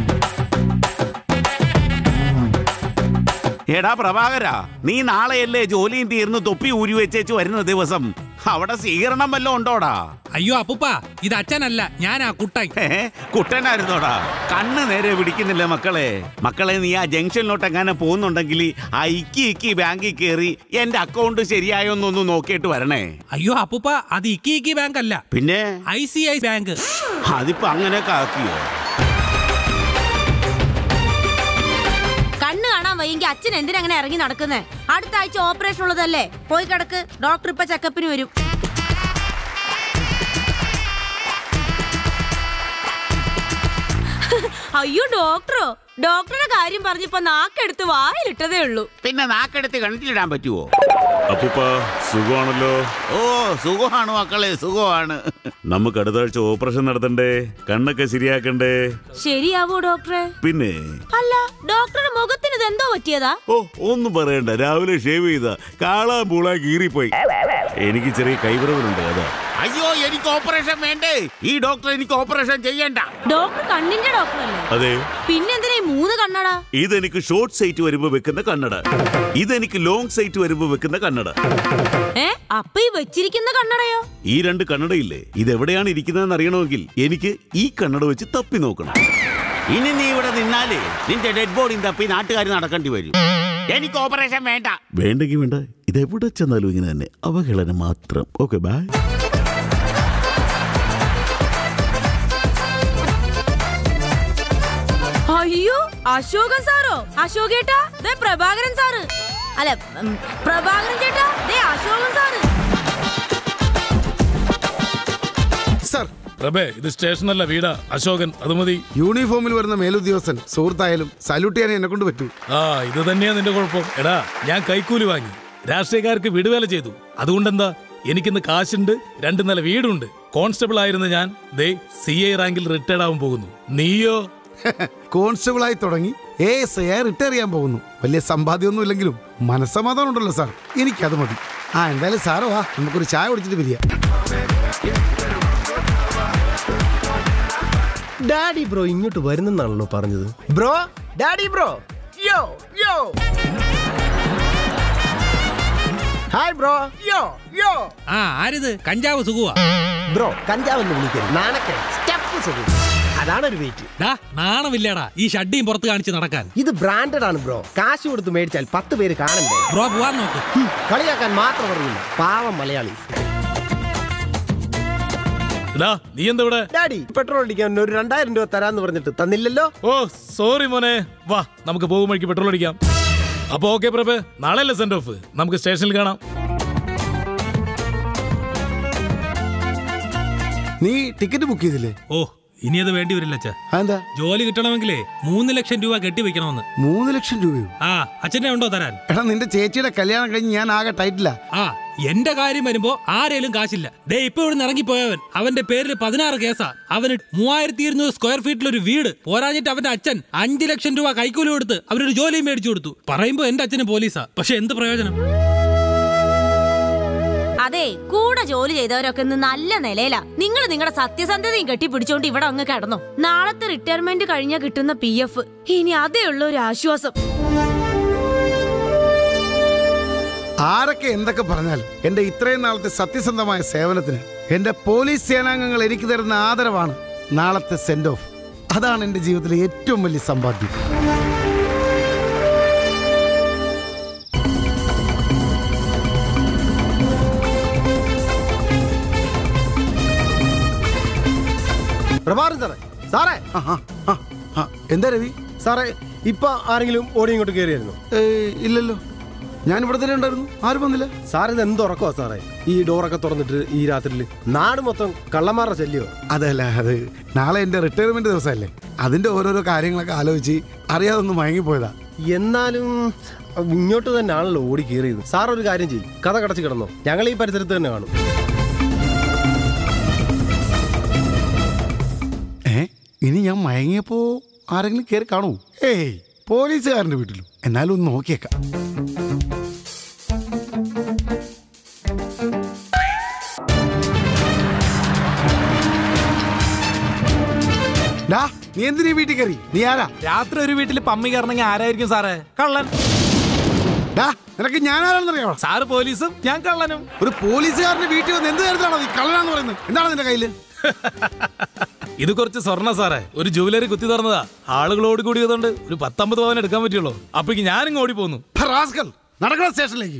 എടാ പ്രഭാകര നീ നാളെയല്ലേ ജോലിയും തീർന്ന് തൊപ്പി ഊരി വെച്ചേച്ച് വരുന്ന ദിവസം അവിടെ സ്വീകരണം വല്ലതും ഉണ്ടോടാ അയ്യോ അപ്പുപ്പ ഇത് അച്ഛനല്ല ഞാനാ കുട്ടായി കുട്ടനായിരുന്നോടാ കണ്ണ് നേരെ പിടിക്കുന്നില്ല മക്കളെ മക്കളെ നീ ആ ജംഗ്ഷനിലോട്ട് എങ്ങനെ പോകുന്നുണ്ടെങ്കിൽ ആ ഇക്കി ഇക്കി ബാങ്കിൽ കയറി എന്റെ അക്കൗണ്ട് ശരിയായോന്നൊന്ന് നോക്കിയിട്ട് വരണേ അയ്യോ അപ്പുപ്പ അത് ഇക്കി ഇക്കി ബാങ്ക് അല്ല പിന്നെ ഐ സി ഐ ബാങ്ക് അതിപ്പോ അങ്ങനെയൊക്കെ ആക്കിയോ കണ്ണ് കാണാൻ വയ്യെങ്കിൽ അച്ഛൻ എന്തിനാ അങ്ങനെ ഇറങ്ങി നടക്കുന്നേ അടുത്ത ആഴ്ച ഓപ്പറേഷൻ ഉള്ളതല്ലേ പോയി കിടക്ക് ഡോക്ടർ ഇപ്പൊ ചെക്കപ്പിന് വരും അയ്യോ ഡോക്ടറോ ഡോക്ടറുടെ കാര്യം പറഞ്ഞപ്പോ നാക്കെടുത്ത് വായിലിട്ടതേ ഉള്ളൂ പിന്നെ നാക്കെടുത്ത് കണ്ടിലിടാൻ പറ്റുമോ അപ്പൂപ്പ സുഖമാണല്ലോ ഓ സുഖമാണ് മക്കളെ സുഖമാണ് നമുക്ക് അടുത്ത ആഴ്ച ഓപ്പറേഷൻ നടത്തണ്ടേ കണ്ണൊക്കെ ശരിയാക്കണ്ടേ ശരിയാവോ ഡോക്ടറെ പിന്നെ അല്ല ഡോക്ടറുടെ മുഖത്തിന് ഇത് എന്തോ പറ്റിയതാ ഓ ഒന്നും പറയണ്ട രാവിലെ ഷേവ് ചെയ്ത കാളാ പൂളാ കീറിപ്പോയി എനിക്ക് ചെറിയ കൈവിറവലുണ്ട് അതാ അയ്യോ എനിക്ക് ഓപ്പറേഷൻ വേണ്ടേ ഈ ഡോക്ടർ എനിക്ക് ഓപ്പറേഷൻ ചെയ്യണ്ട ഡോക്ടർ കണ്ണിന്റെ ഡോക്ടറല്ലേ അതെ പിന്നെന്തിനാ ഈ മൂന്ന് കണ്ണടാ ഇതെനിക്ക് ഷോർട്ട് സൈറ്റ് വരുമ്പോ വെക്കുന്ന കണ്ണട ഇതെനിക്ക് ലോങ് സൈറ്റ് വരുമ്പോ വെക്കുന്ന കണ്ണട ഏ അപ്പൊ ഈ വെച്ചിരിക്കുന്ന കണ്ണടയോ ഈ രണ്ട് കണ്ണടയില്ലേ ഇതെവിടെയാണ് ഇരിക്കുന്നതെന്ന് അറിയണമെങ്കിൽ എനിക്ക് ഈ കണ്ണട വെച്ച് തപ്പി നോക്കണം ഇനി നീ ഇവിടെ നിന്നാലേ നിന്റെ ഡെഡ് ബോഡി തപ്പി നാട്ടുകാർ നടക്കേണ്ടി വരും എനിക്ക് ഓപ്പറേഷൻ വേണ്ട വേണ്ടെങ്കിൽ വേണ്ട ഇത് എവിടെ ചെന്നാലും ഇങ്ങനെ തന്നെ അവഹേളനം മാത്രം ഓക്കെ ബൈ അയ്യോ അശോകൻ സാറോ അശോകേട്ടാ ദേ പ്രഭാകരൻ സാറ് അല്ല ഉം, പ്രഭാകരൻ ചേട്ടാ ദേ അശോകൻ സാറ് സർ പ്രഭേ ഇത് സ്റ്റേഷനല്ല വീടാ അശോകൻ അത് മതി യൂണിഫോമിൽ വരുന്ന മേലുദ്യോഗസ്ഥൻ സുഹൃത്തായാലും സല്യൂട്ട് ചെയ്യാൻ എന്നെ കൊണ്ട് പറ്റൂ ആ ഇത് തന്നെയാ നിന്റെ കുഴപ്പം എടാ ഞാൻ കൈക്കൂലി വാങ്ങി രാഷ്ട്രീയക്കാർക്ക് വിടുവേല ചെയ്തു അതുകൊണ്ടെന്താ എനിക്കിന്ന് കാശുണ്ട് രണ്ട് നില വീടുണ്ട് കോൺസ്റ്റബിൾ ആയിരുന്ന ഞാൻ ദേ സി ഐ റാങ്കിൽ റിട്ടയർഡ് ആവാൻ പോകുന്നു നീയോ കോൺസ്റ്റബിളായി തുടങ്ങി എ എസ് ഐ റിട്ടയർ ചെയ്യാൻ പോകുന്നു വലിയ സമ്പാദ്യമൊന്നും ഇല്ലെങ്കിലും മനസ്സമാധാനം ഉണ്ടല്ലോ സാർ എനിക്കത് മതി ആ എന്തായാലും സാറ് വാ നമുക്കൊരു ചായ കുടിച്ചിട്ട് പിരിയാം ഡാഡി ബ്രോ ഇങ്ങോട്ട് വരുന്നെന്നാണല്ലോ പറഞ്ഞത് ബ്രോ ഡാഡി ബ്രോ യോ യോ ഹായ് ബ്രോ യോ യോ ആ ആരിത് കഞ്ചാവ് സുഖുവാ ബ്രോ കഞ്ചാവെന്ന് വിളിക്കരുത് നാണക്കെ സ്റ്റെപ്പ് സുഖം അതാണ് ഒരു വെയിറ്റ് ഡാ നാണമില്ലടാ ഈ ഷഡ്ഡിയും പുറത്ത് കാണിച്ച് നടക്കാൻ ഇത് ബ്രാൻഡഡ് ആണ് ബ്രോ കാശ് കൊടുത്ത് മേടിച്ചാൽ പത്ത് പേര് കാണണ്ടേ ബ്രോ പോവാൻ നോക്ക് ഹും, കളിയാക്കാൻ മാത്രം അറിയില്ല പാവം മലയാളി എടാ നീ എന്താ ഇവിടെ ഡാഡി പെട്രോൾ അടിക്കാൻ ഒരു രണ്ടായിരം രൂപ തരാന്ന് പറഞ്ഞിട്ട് തന്നില്ലല്ലോ ഓ സോറി മോനെ വാ നമുക്ക് പോകും വഴിക്ക് പെട്രോൾ അടിക്കാം അപ്പൊ ഓക്കെ പ്രഭേ നാളെയല്ലേ സെൻഡ് ഓഫ് നമുക്ക് സ്റ്റേഷനിൽ കാണാം നീ ടിക്കറ്റ് ബുക്ക് ചെയ്തില്ലേ ഓ ഇനി അത് വേണ്ടി വരില്ല അച്ഛാ എന്താ ജോലി കിട്ടണമെങ്കിലേ മൂന്ന് ലക്ഷം രൂപ കെട്ടിവെക്കണമെന്ന് മൂന്ന് ലക്ഷം രൂപയോ ആ അച്ഛനെ ഉണ്ടോ തരാൻ എടാ നിന്റെ ചേച്ചിയുടെ കല്യാണം കഴിഞ്ഞ് ഞാൻ ആകെ ടൈറ്റില്ല ആ എന്റെ കാര്യം വരുമ്പോ ആരേലും കാശില്ല ദേ ഇപ്പൊ ഇവിടെ ഇറങ്ങിപ്പോയവൻ അവന്റെ പേരിൽ പതിനാറ് കേസാ അവന് മൂവായിരത്തി ഇരുന്നൂറ് സ്ക്വയർ ഫീറ്റിൽ ഒരു വീട് പോരാഞ്ഞിട്ട് അവന്റെ അച്ഛൻ അഞ്ചു ലക്ഷം രൂപ കൈക്കൂലി കൊടുത്ത് അവനൊരു ജോലിയും മേടിച്ചു കൊടുത്തു പറയുമ്പോ എന്റെ അച്ഛന് പോലീസാ പക്ഷെ എന്ത് പ്രയോജനം അതെ കൂടെ ജോലി ചെയ്തവരൊക്കെ ഇന്ന് നല്ല നിലയിലാ നിങ്ങൾ നിങ്ങളുടെ സത്യസന്ധതയും കെട്ടിപ്പിടിച്ചോണ്ട് ഇവിടെ അങ്ങ് കിടന്നോ നാളത്തെ റിട്ടയർമെന്റ് കഴിഞ്ഞാൽ കിട്ടുന്ന പി എഫ് ഇനി അതേ ഉള്ള ഒരു ആശ്വാസം ആരൊക്കെ എന്തൊക്കെ പറഞ്ഞാൽ എന്റെ ഇത്രയും നാളത്തെ സത്യസന്ധമായ സേവനത്തിന് എന്റെ പോലീസ് സേനാംഗങ്ങൾ എനിക്ക് തരുന്ന ആദരവാണ് നാളത്തെ സെൻഡ് ഓഫ് അതാണ് എന്റെ ജീവിതത്തിലെ ഏറ്റവും വലിയ സമ്പാദ്യം പ്രഭാകരൻ സാറേ സാറേ എന്താ രവി സാറേ ഇപ്പൊ ആരെങ്കിലും ഓടി ഇങ്ങോട്ട് കയറിയായിരുന്നു ഇല്ലല്ലോ ഞാൻ ഇവിടെ തന്നെ ഉണ്ടായിരുന്നു ആരും വന്നില്ല സാർ ഇത് എന്ത് ഉറക്കോ സാറേ ഈ ഡോറൊക്കെ തുറന്നിട്ട് ഈ രാത്രിയിൽ നാട് മൊത്തം കള്ളന്മാരുടെ ശല്യോ അതല്ല അത് നാളെ എൻ്റെ റിട്ടയർമെന്റ് ദിവസമല്ലേ അതിന്റെ ഓരോരോ കാര്യങ്ങളൊക്കെ ആലോചിച്ച് അറിയാതെ ഒന്ന് മയങ്ങിപ്പോയതാ എന്നാലും ഇങ്ങോട്ട് തന്നെ ആണല്ലോ ഓടി കയറിയത് സാർ ഒരു കാര്യം ചെയ്യും കഥ കടച്ച് കിടന്നോ ഞങ്ങൾ ഈ പരിസരത്ത് തന്നെ കാണും ഏ ഇനി ഞാൻ മയങ്ങിയപ്പോ ആരെങ്കിലും കയറി കാണൂ ഏയ് പോലീസുകാരൻ്റെ വീട്ടിലും എന്നാലും ഒന്ന് നോക്കിയേക്കാം ഡാ നീ എന്തിനീ വീട്ടിൽ കയറി നീ ആരാ രാത്രി ഒരു വീട്ടിൽ പമ്മി കയറണമെങ്കിൽ ആരായിരിക്കും സാറേ കള്ളൻ ഡാ നിനക്ക് ഞാൻ ആരാണെന്നറിയാമോ സാറ് പോലീസും ഞാൻ കള്ളനും ഒരു പോലീസുകാരന്റെ വീട്ടിൽ വന്ന് എന്ത് കാര്യത്തിലാണോ നീ കള്ളനാന്ന് പറയുന്നത് എന്താണ് നിന്റെ കയ്യില് ഇത് കുറച്ച് സ്വർണ്ണ സാറേ ഒരു ജുവലറി കുത്തി തുറന്നതാ ആളുകൾ ഓടിക്കൂടിയതുകൊണ്ട് ഒരു പത്തമ്പത് പവൻ എടുക്കാൻ പറ്റുള്ളൂ അപ്പോഴേക്ക് ഞാനിങ്ങ് ഓടി പോന്നു റാസ്കൽ നടക്കണ സ്റ്റേഷനിലേക്ക്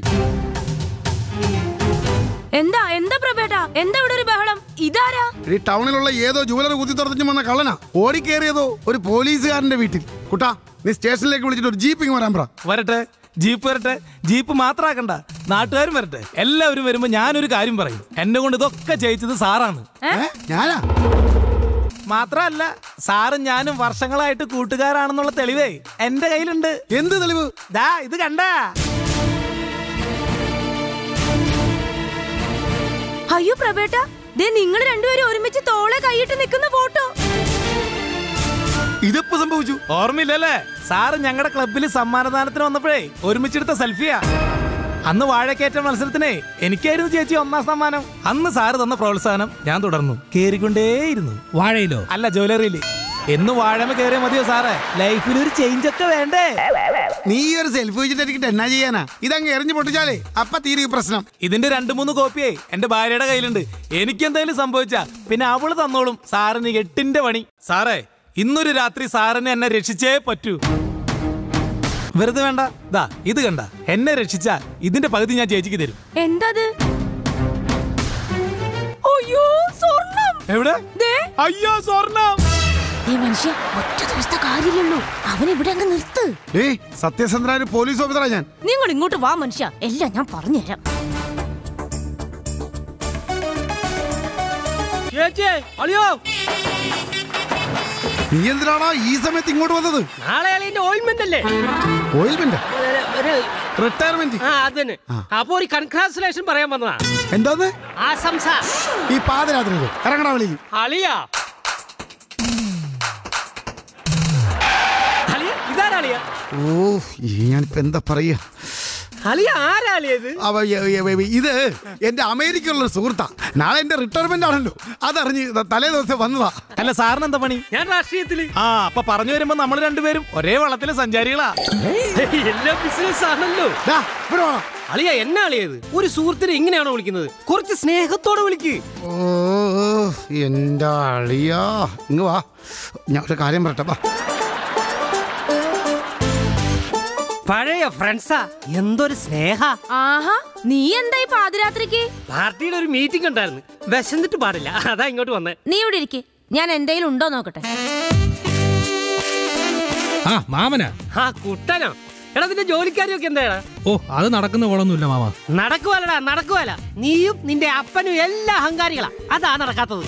എന്താ എന്താ പ്രഭേട്ടാ എന്താ ഇവിടെ ഒരു ബഹളം ഇതാരാ ഈ ടൗണിലുള്ള ഏതോ ജുവലറി കുത്തി തുറന്നു വന്ന കള്ളനാ ഓടിക്കേറിയതോ ഒരു പോലീസുകാരന്റെ വീട്ടിൽ കുട്ടാ നീ സ്റ്റേഷനിലേക്ക് വിളിച്ചിട്ട് ഒരു ജീപ്പിങ് വരാൻ പറ വരട്ടെ ജീപ്പ് വരട്ടെ ജീപ്പ് മാത്രാക്കണ്ട നാട്ടുകാരും വരട്ടെ എല്ലാവരും വരുമ്പോ ഞാനൊരു കാര്യം പറയും എന്നെ കൊണ്ട് ഇതൊക്കെ ചെയ്യിച്ചത് സാറാണ് ഞാനാ മാത്രല്ല സാറും ഞാനും വർഷങ്ങളായിട്ട് കൂട്ടുകാരാണെന്നുള്ള തെളിവേ എന്റെ കയ്യിലുണ്ട് എന്ത് തെളിവ് ദാ ഇത് കണ്ടാ അയ്യോ പ്രഭേട്ട ദേ നിങ്ങൾ രണ്ടുപേരും ഒരുമിച്ച് തോളെ കൈയിട്ട് നിൽക്കുന്ന ഫോട്ടോ ഇതിപ്പോ സംഭവിച്ചു ഓർമ്മയില്ലല്ലേ സാറ് ഞങ്ങളുടെ ക്ലബിൽ സമ്മാനദാനത്തിന് വന്നപ്പോഴേ ഒരുമിച്ചെടുത്ത സെൽഫിയാ അന്ന് വാഴക്കയറ്റ മത്സരത്തിനെ എനിക്കായിരുന്നു ചേച്ചി ഒന്നാം സമ്മാനം അന്ന് സാറ് തന്ന പ്രോത്സാഹനം ഞാൻ തുടർന്നു കേറിക്കൊണ്ടേയിരുന്നു വാഴയിലോ അല്ല ജ്വല്ലറിയിൽ എന്ന് വാഴമ കയറിയ മതിയോ സാറേ ലൈഫിൽ ഒരു ചേഞ്ച് ഒക്കെ വേണ്ടേ നീ ഒരു സെൽഫി വെച്ചിട്ട് എനിക്ക് എന്നാ ചെയ്യാനാ ഇതങ്ങ് എറിഞ്ഞു പൊട്ടിച്ചാലേ അപ്പ തീരെ ഈ പ്രശ്നം ഇതിന്റെ രണ്ട് മൂന്ന് കോപ്പിയേ എന്റെ ഭാര്യയുടെ കയ്യിലുണ്ട് എനിക്ക് എന്തെങ്കിലും സംഭവിച്ചാ പിന്നെ അവള് തന്നോളും സാറിന് എട്ടിന്റെ പണി സാറേ ഇന്നൊരു രാത്രി സാറിന് എന്നെ രക്ഷിച്ചേ പറ്റൂ വെറുതെ വേണ്ട ദാ ഇത് കണ്ട എന്നെ രക്ഷിച്ചാ ഇതിന്റെ പകുതി ഞാൻ ചേച്ചിക്ക് തരും എന്തത് അയ്യോ സ്വർണം എവിടെ അയ്യോ സ്വർണം ഈ മനുഷ്യ ഒറ്റ ദിവസത്തെ കാര്യമില്ലല്ലോ അവൻ ഇവിടെ അങ്ങ് നിർത്ത് ഏയ് സത്യസന്ധനായ പോലീസ് ഓഫീസറാ ഞാൻ നിങ്ങൾ ഇങ്ങോട്ട് വാ മനുഷ്യ എല്ലാം ഞാൻ പറഞ്ഞുതരാം ചേച്ചി അളിയോ നീ എന്തിനാണോ ഈ സമയത്ത് ഇങ്ങോട്ട് വന്നത് നാളെ അളിന്റെ ഓയിൽമെന്റ് അല്ലേ ഓയിൽമെന്റ് ഒരു റിട്ടയർമെന്റ് ആ അതിന് അപ്പൊ ഒരു കൺഗ്രാസുലേഷൻ പറയാൻ വന്നതാ എന്താന്ന് ആശംസ ഈ പാതിരാത്രി ഇറങ്ങണ വിളിയിൽ അളിയാ അളിയ ഇതാരാ അളിയ ഓ ഈ ഞാനിപ്പോ എന്താ പറയാ അളിയ ആരാ അളിയത് അവ യ- യ- യ- ഇത് എന്റെ അമേരിക്കയിലുള്ള സുഹൃത്താ നാളെ എന്റെ റിട്ടയർമെന്റ് ആണല്ലോ അതറിഞ്ഞ് ത- തലേ ദിവസം വന്നതാ അല്ല സാറിന് എന്താ പണി ഞാൻ രാഷ്ട്രീയത്തില് ആ അപ്പൊ പറഞ്ഞു വരുമ്പോ നമ്മൾ രണ്ടുപേരും ഒരേ വള്ളത്തിലെ സഞ്ചാരികളാ എല്ലാ ബിസിനസ് ആണല്ലോ അളിയ എന്നാ അളിയത് ഒരു സുഹൃത്തിനെ ഇങ്ങനെയാണോ വിളിക്കുന്നത് കുറച്ച് സ്നേഹത്തോടെ വിളിക്ക് ഓ എന്റെ അളിയാ ഇങ്ങ് വാ ഞാൻ ഒരു കാര്യം പറയട്ടെ വാ പഴയ ഫ്രണ്ട്സാ എന്തൊരു സ്നേഹ ആഹാ നീ എന്താ ഈ പാതിരാത്രിക്ക് പാർട്ടിയുടെ ഒരു മീറ്റിംഗ് ഉണ്ടായിരുന്നു വിശന്നിട്ട് പാടില്ല അതാ ഇങ്ങോട്ട് വന്നേ നീ ഇവിടെ ഇരിക്കെ ഞാൻ എന്തെങ്കിലും ഉണ്ടോ നോക്കട്ടെ ആ മാമനാ ആ കുട്ടനോ എടാ നിന്റെ ജോലിക്കാരിയൊക്കെ എന്താടാ ഓ അത് നടക്കുന്ന കോളൊന്നുമില്ല മാമ നടക്കുവല്ലടാ നടക്കുവല്ല നീയും നിന്റെ അപ്പനും എല്ലാ അഹങ്കാരികളാ അതാ നടക്കാത്തത്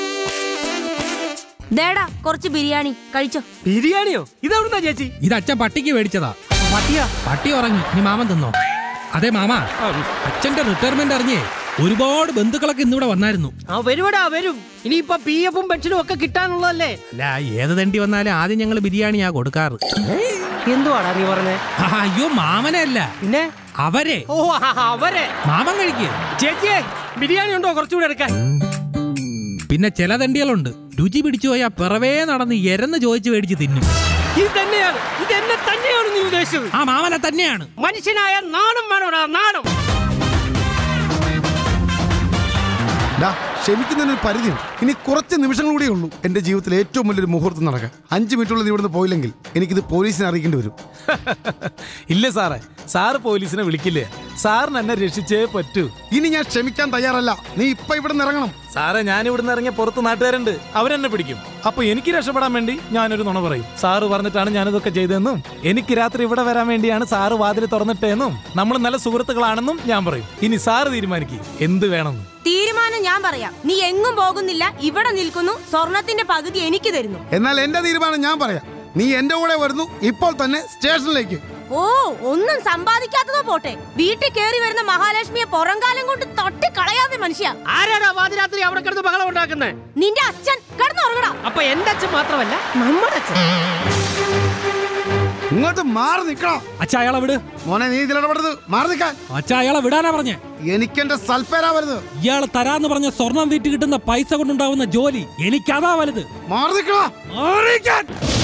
ദേടാ കുറച്ച് ബിരിയാണി കഴിച്ചോ ബിരിയാണിയോ ഇതെവിടുന്നാ ചേച്ചി ഇത് അച്ഛൻ പട്ടിക്ക് മേടിച്ചതാ പട്ടിയാ പട്ടി ഉറങ്ങി നീ മാമൻ തിന്നോ അതെ മാമ അച്ഛന്റെ റിട്ടയർമെന്റ് അറിഞ്ഞേ ഒരുപാട് ബന്ധുക്കളൊക്കെ ഇന്നിവിടെ വന്നായിരുന്നു ആ വരുവടാ വരും ഇനിയിപ്പൊ പി എഫും പെൻഷനും ഒക്കെ കിട്ടാനുള്ളതല്ലേ അല്ല ഏത് തണ്ടി വന്നാലും ആദ്യം ഞങ്ങൾ ബിരിയാണിയാ കൊടുക്കാറ് എന്തുവാടാ നീ പറഞ്ഞേ ആ, അയ്യോ മാമനെ അല്ല പിന്നെ അവരെ ഓ ആ, അവരെ മാമൻ കഴിക്കേ ചേച്ചിയെ ബിരിയാണി ഉണ്ടോ കുറച്ചുകൂടെ എടുക്കാൻ പിന്നെ ചില തണ്ടികളുണ്ട് രുചി പിടിച്ചു പോയാ പിറവേ നടന്ന് എരന്ന് ചോദിച്ചു മേടിച്ച് തിന്നും ഇത് തന്നെയാണ് ഇത് എന്നെ തന്നെയാണ് നീ ഉദ്ദേശിച്ചത് ആ മാമനെ തന്നെയാണ് മനുഷ്യനായ നാണം വേണോടാ നാണം ഡാ ക്ഷമിക്കുന്നതിന് ഒരു പരിധിയുണ്ട് ഇനി കുറച്ച് നിമിഷങ്ങൾ കൂടിയേ ഉള്ളൂ എന്റെ ജീവിതത്തിൽ ഏറ്റവും വലിയൊരു മുഹൂർത്തം നടക്കാൻ അഞ്ച് മിനിറ്റുള്ളിൽ ഇവിടുന്ന് പോയില്ലെങ്കിൽ എനിക്കിത് പോലീസിനെ അറിയിക്കേണ്ടി വരും ഇല്ല സാറേ സാറ് പോലീസിനെ വിളിക്കില്ലേ സാറിന് എന്നെ രക്ഷിച്ചേ പറ്റൂ ഇനി ഞാൻ ക്ഷമിക്കാൻ തയ്യാറല്ല നീ ഇപ്പൊ ഇവിടെ ഇറങ്ങണം സാറേ ഞാൻ ഇവിടുന്ന് ഇറങ്ങിയ പുറത്ത് നാട്ടുകാരുണ്ട് അവരെന്നെ പിടിക്കും അപ്പൊ എനിക്ക് രക്ഷപ്പെടാൻ വേണ്ടി ഞാനൊരു നുണ പറയും സാറ് പറഞ്ഞിട്ടാണ് ഞാനിതൊക്കെ ചെയ്തതെന്നും എനിക്ക് രാത്രി ഇവിടെ വരാൻ വേണ്ടിയാണ് സാറ് വാതിൽ തുറന്നിട്ടേന്നും നമ്മൾ നല്ല സുഹൃത്തുക്കളാണെന്നും ഞാൻ പറയും ഇനി സാറ് തീരുമാനിക്കും എന്ത് വേണമെന്ന് തീരുമാനം ഞാൻ പറയാം നീ എങ്ങും പോകുന്നില്ല ഇവിടെ നിൽക്കുന്നു സ്വർണത്തിന്റെ പകുതി എനിക്ക് തരുന്നു എന്നാൽ എന്റെ തീരുമാനം ഞാൻ പറയാം നീ എന്റെ കൂടെ വരുന്നു ഇപ്പോൾ തന്നെ സ്റ്റേഷനിലേക്ക് ഓ ഒന്നും സമ്പാദിക്കാത്തതോ പോട്ടെ വീട്ടിൽ കയറി വരുന്ന മഹാലക്ഷ്മിയെ പുറംകാലം കൊണ്ട് തട്ടി കളയാതെ മനുഷ്യ ആരാടാ പാതിരാത്രി അവിടെ കിടന്ന് ബഹളം ഉണ്ടാക്കുന്നത് നിന്റെ അച്ഛൻ കിടന്നുറങ്ങടാ അപ്പൊ എന്റെ അച്ഛൻ മാത്രമല്ല നമ്മുടെ അച്ഛൻ ഇങ്ങോട്ട് മാറി നിക്കണം അച്ഛാ അയാളെ വിട് മോനെ നീ ഇതിലിടപെടരുത് മാറി നിൽക്കാൻ അച്ഛാ അയാളെ വിടാനാ പറഞ്ഞേ എനിക്കെന്റെ സൽപ്പേരാ വരുന്നത് ഇയാള് തരാന്ന് പറഞ്ഞ സ്വർണം വീട്ടിൽ കിട്ടുന്ന പൈസ കൊണ്ടുണ്ടാവുന്ന ജോലി എനിക്കതാ വലുത് മാറി നിൽക്കണോ മാറിക്കാൻ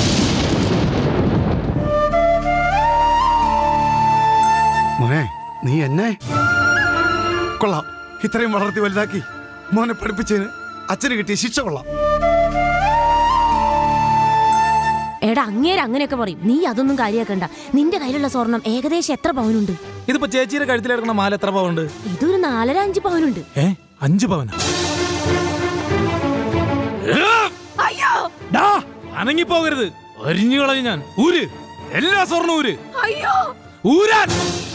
മോനെ നീ എന്നെ കൊള്ളാം ഇത്രയും വളർത്തി വലുതാക്കി മോനെ പഠിപ്പിച്ചതിന് അച്ഛന് കിട്ടിയ ശിക്ഷ കൊള്ളാം എടാ അങ്ങേര് അങ്ങനെയൊക്കെ പറയും നീ അതൊന്നും കാര്യാക്കണ്ട നിന്റെ കയ്യിലുള്ള സ്വർണം ഏകദേശം എത്ര പവനുണ്ട് ഇതിപ്പോ ചേച്ചിയുടെ കഴുത്തിലെടുക്കുന്ന മാല എത്ര പവുണ്ട് ഇതൊരു നാലര അഞ്ച് പവനുണ്ട് ഏ അഞ്ച് പവന അയ്യോ അനങ്ങിപ്പോകരുത് അരിഞ്ഞു കളഞ്ഞു ഞാൻ ഊര് എല്ലാ സ്വർണ്ണ ഊര് അയ്യോ ഊരാൻ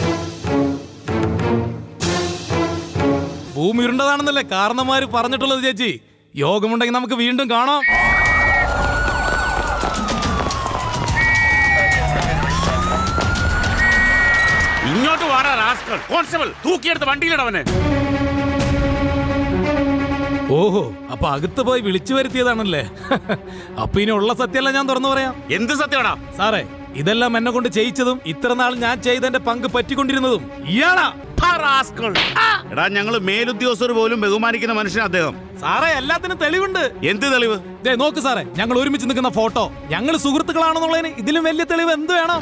ഭൂമി ഉരുണ്ടതാണെന്നല്ലേ കാരണന്മാര് പറഞ്ഞിട്ടുള്ളത് ചേച്ചി യോഗമുണ്ടെങ്കിൽ നമുക്ക് വീണ്ടും കാണാം ഇങ്ങോട്ട് വാടാ റാസ്കൾ കോൺസ്റ്റബിൾ തൂക്കിയെടുത്ത് വണ്ടിയിലിടവനെ ഓഹോ അപ്പൊ അകത്ത് പോയി വിളിച്ചു വരുത്തിയതാണല്ലേ അപ്പൊ ഇനി ഉള്ള സത്യമല്ല ഞാൻ തുറന്നു പറയാം എന്ത് സത്യമാടാ സാറേ ഇതെല്ലാം എന്നെ കൊണ്ട് ചെയ്യിച്ചതും ഇത്ര നാൾ ഞാൻ ചെയ്തതിന്റെ പങ്ക് പറ്റിക്കൊണ്ടിരുന്നതും ഇയാളാ എടാ ഞങ്ങള് മേലുദ്യോഗസ്ഥർ പോലും ബഹുമാനിക്കുന്ന മനുഷ്യൻ അദ്ദേഹം സാറേ എല്ലാത്തിനും തെളിവുണ്ട് എന്ത് തെളിവ് ദേ നോക്ക് സാറേ ഞങ്ങൾ ഒരുമിച്ച് നിൽക്കുന്ന ഫോട്ടോ ഞങ്ങൾ സുഹൃത്തുക്കളാണെന്നുള്ളതിന് ഇതിലും വലിയ തെളിവ് എന്ത് വേണം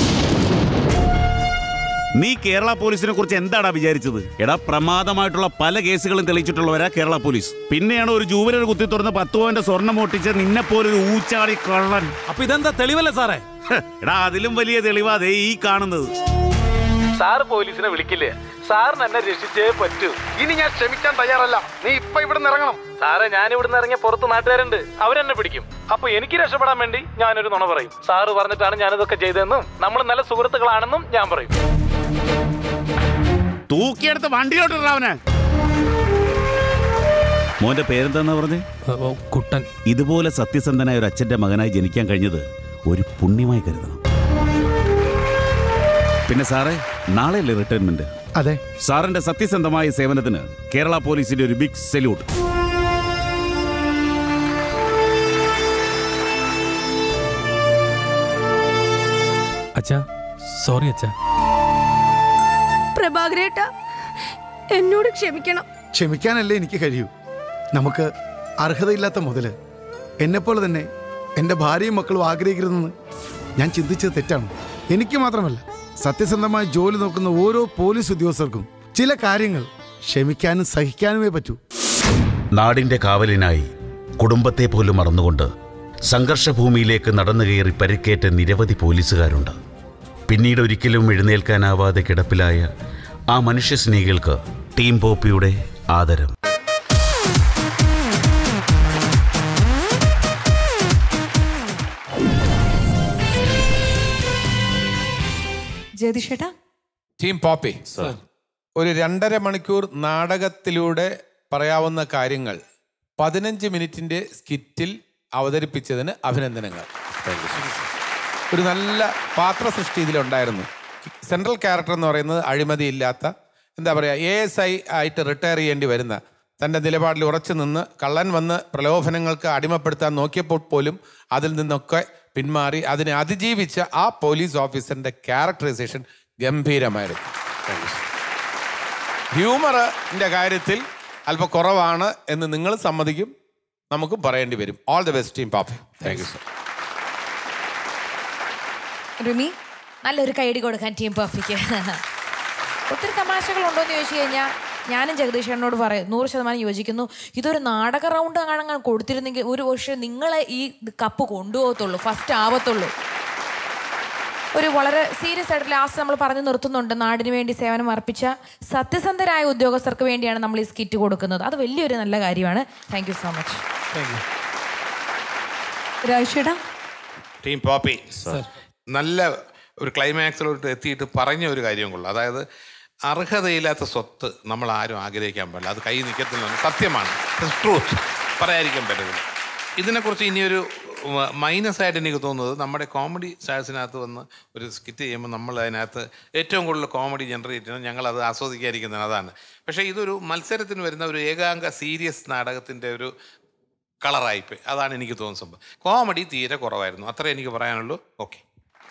നീ കേരള പോലീസിനെ കുറിച്ച് എന്താടാ വിചാരിച്ചത് എടാ പ്രമാദമായിട്ടുള്ള പല കേസുകളും തെളിയിച്ചിട്ടുള്ളവരാ കേരള പോലീസ് പിന്നെയാണ് ഒരു ജൂബിലർ കുത്തി തുറന്ന് പത്ത് പവന്റെ സ്വർണം ഒട്ടിച്ച് നിന്നെ പോലൊരു ഊച്ചാടി കള്ളൻ അപ്പൊ ഇതെന്താ തെളിവല്ലേ സാറേ എടാ അതിലും വലിയ തെളിവാ ദേ ഈ കാണുന്നത് സാർ പോലീസിനെ വിളിക്കില്ലേ സാറിന് എന്നെ രക്ഷിച്ചേ പറ്റൂ ഇനി ഞാൻ ക്ഷമിക്കാൻ തയ്യാറല്ല നീ ഇപ്പൊ ഇവിടെ ഇറങ്ങണം സാറേ ഞാൻ ഇവിടുന്ന് ഇറങ്ങിയ പുറത്ത് നാട്ടുകാരുണ്ട് അവരെന്നെ പിടിക്കും അപ്പൊ എനിക്ക് രക്ഷപ്പെടാൻ വേണ്ടി ഞാനൊരു നുണ പറയും സാറ് പറഞ്ഞിട്ടാണ് ഞാനിതൊക്കെ ചെയ്തതെന്നും നമ്മൾ നല്ല സുഹൃത്തുക്കളാണെന്നും ഞാൻ പറയും തൂക്കിയെടുത്ത് വണ്ടിയിലോട്ടിടാ അവനെ മോന്റെ പേരെന്താന്നാ പറഞ്ഞേ കുട്ടൻ ഇതുപോലെ സത്യസന്ധനായ ഒരു അച്ഛന്റെ മകനായി ജനിക്കാൻ കഴിഞ്ഞത് ഒരു പുണ്യമായി കരുതണം പിന്നെ സാറേ നാളെയല്ലേ റിട്ടയർമെന്റ് അതെ സാറിന്റെ സത്യസന്ധമായ സേവനത്തിന് കേരള പോലീസിന്റെ ഒരു ബിഗ് സല്യൂട്ട് അച്ഛാ സോറി അച്ഛാ പ്രഭാകരേട്ട എന്നോട് ക്ഷമിക്കണം ക്ഷമിക്കാനല്ലേ എനിക്ക് കഴിയൂ നമുക്ക് അർഹതയില്ലാത്ത മുതല് എന്നെപ്പോലെ തന്നെ എൻ്റെ ഭാര്യയും മക്കളും ആഗ്രഹിക്കരുതെന്ന് ഞാൻ ചിന്തിച്ചത് തെറ്റാണ് എനിക്ക് മാത്രമല്ല സത്യസന്ധമായി ജോലി നോക്കുന്ന ഓരോ പോലീസ് ഉദ്യോഗസ്ഥർക്കും ചില കാര്യങ്ങൾ ക്ഷമിക്കാനും സഹിക്കാനുമേ പറ്റൂ നാടിന്റെ കാവലിനായി കുടുംബത്തെ പോലും മറന്നുകൊണ്ട് സംഘർഷഭൂമിയിലേക്ക് നടന്നു കയറി പരിക്കേറ്റ നിരവധി പോലീസുകാരുണ്ട് പിന്നീട് ഒരിക്കലും എഴുന്നേൽക്കാനാവാതെ കിടപ്പിലായ ആ മനുഷ്യസ്നേഹികൾക്ക് ടീം പോപ്പിയുടെ ആദരം ജ്യോതിഷേട്ടാ ടീം പോപ്പി ഒരു രണ്ടര മണിക്കൂർ നാടകത്തിലൂടെ പറയാവുന്ന കാര്യങ്ങൾ പതിനഞ്ച് മിനിറ്റിന്റെ സ്കിറ്റിൽ അവതരിപ്പിച്ചതിന് അഭിനന്ദനങ്ങൾ ഒരു നല്ല പാത്ര സൃഷ്ടി ഇതിലുണ്ടായിരുന്നു സെൻട്രൽ ക്യാരക്ടർ എന്ന് പറയുന്നത് അഴിമതിയില്ലാത്ത എന്താ പറയുക എ എസ് ഐ ആയിട്ട് റിട്ടയർ ചെയ്യേണ്ടി വരുന്ന തൻ്റെ നിലപാടിൽ ഉറച്ചു നിന്ന് കള്ളൻ വന്ന് പ്രലോഭനങ്ങൾക്ക് അടിമപ്പെടുത്താൻ നോക്കിയപ്പോൾ പോലും അതിൽ നിന്നൊക്കെ പിന്മാറി അതിനെ അതിജീവിച്ച ആ പോലീസ് ഓഫീസറിൻ്റെ ക്യാരക്ടറൈസേഷൻ ഗംഭീരമായിരുന്നു ഹ്യൂമറിൻ്റെ കാര്യത്തിൽ അല്പം കുറവാണ് എന്ന് നിങ്ങൾ സമ്മതിക്കും നമുക്കും പറയേണ്ടി വരും all the best team Pappi thank you sir Rimi നല്ലൊരു കൈയടി കൊടുക്കാൻ ടീം പെർഫിക്ക് ഒത്തിരി തമാശകൾ ഉണ്ടോന്ന് ചോദിച്ചു കഴിഞ്ഞാൽ ഞാനും ജഗദീഷനോട് പറയും നൂറ് ശതമാനം യോജിക്കുന്നു ഇതൊരു നാടക റൗണ്ട് അങ്ങനെ കൊടുത്തിരുന്നെങ്കിൽ ഒരു പക്ഷേ നിങ്ങളെ ഈ കപ്പ് കൊണ്ടുപോകത്തുള്ളൂ ഫസ്റ്റ് ആവത്തുള്ളൂ ഒരു വളരെ സീരിയസ് ആയിട്ട് ലാസ്റ്റ് നമ്മൾ പറഞ്ഞു നിർത്തുന്നുണ്ട് നാടിന് വേണ്ടി സേവനം അർപ്പിച്ച സത്യസന്ധരായ ഉദ്യോഗസ്ഥർക്ക് വേണ്ടിയാണ് നമ്മൾ ഈ സ്കിറ്റ് കൊടുക്കുന്നത് അത് വലിയൊരു നല്ല കാര്യമാണ് താങ്ക് യു സോ മച്ച് രാജേട്ടാ ടീം പോപ്പി നല്ല ഒരു ക്ലൈമാക്സിലോട്ട് എത്തിയിട്ട് പറഞ്ഞ ഒരു കാര്യം കൊള്ളു അതായത് അർഹതയില്ലാത്ത സ്വത്ത് നമ്മൾ ആരും ആഗ്രഹിക്കാൻ പാടില്ല അത് കൈ നിൽക്കത്തില്ല സത്യമാണ് ട്രൂത്ത് പറയാതിരിക്കാൻ പറ്റത്തില്ല ഇതിനെക്കുറിച്ച് ഇനിയൊരു മൈനസ് ആയിട്ട് എനിക്ക് തോന്നുന്നത് നമ്മുടെ കോമഡി സ്റ്റാഴ്സിനകത്ത് വന്ന് ഒരു സ്കിറ്റ് ചെയ്യുമ്പോൾ നമ്മൾ അതിനകത്ത് ഏറ്റവും കൂടുതൽ കോമഡി ജനറേറ്റ് ചെയ്യുന്നത് ഞങ്ങളത് ആസ്വദിക്കാതിരിക്കുന്നത് അതാണ് പക്ഷേ ഇതൊരു മത്സരത്തിന് വരുന്ന ഒരു ഏകാംഗ സീരിയസ് നാടകത്തിൻ്റെ ഒരു കളറായിപ്പോയി അതാണ് എനിക്ക് തോന്നുന്ന സംഭവം കോമഡി തീരെ കുറവായിരുന്നു അത്രേ എനിക്ക് പറയാനുള്ളൂ okay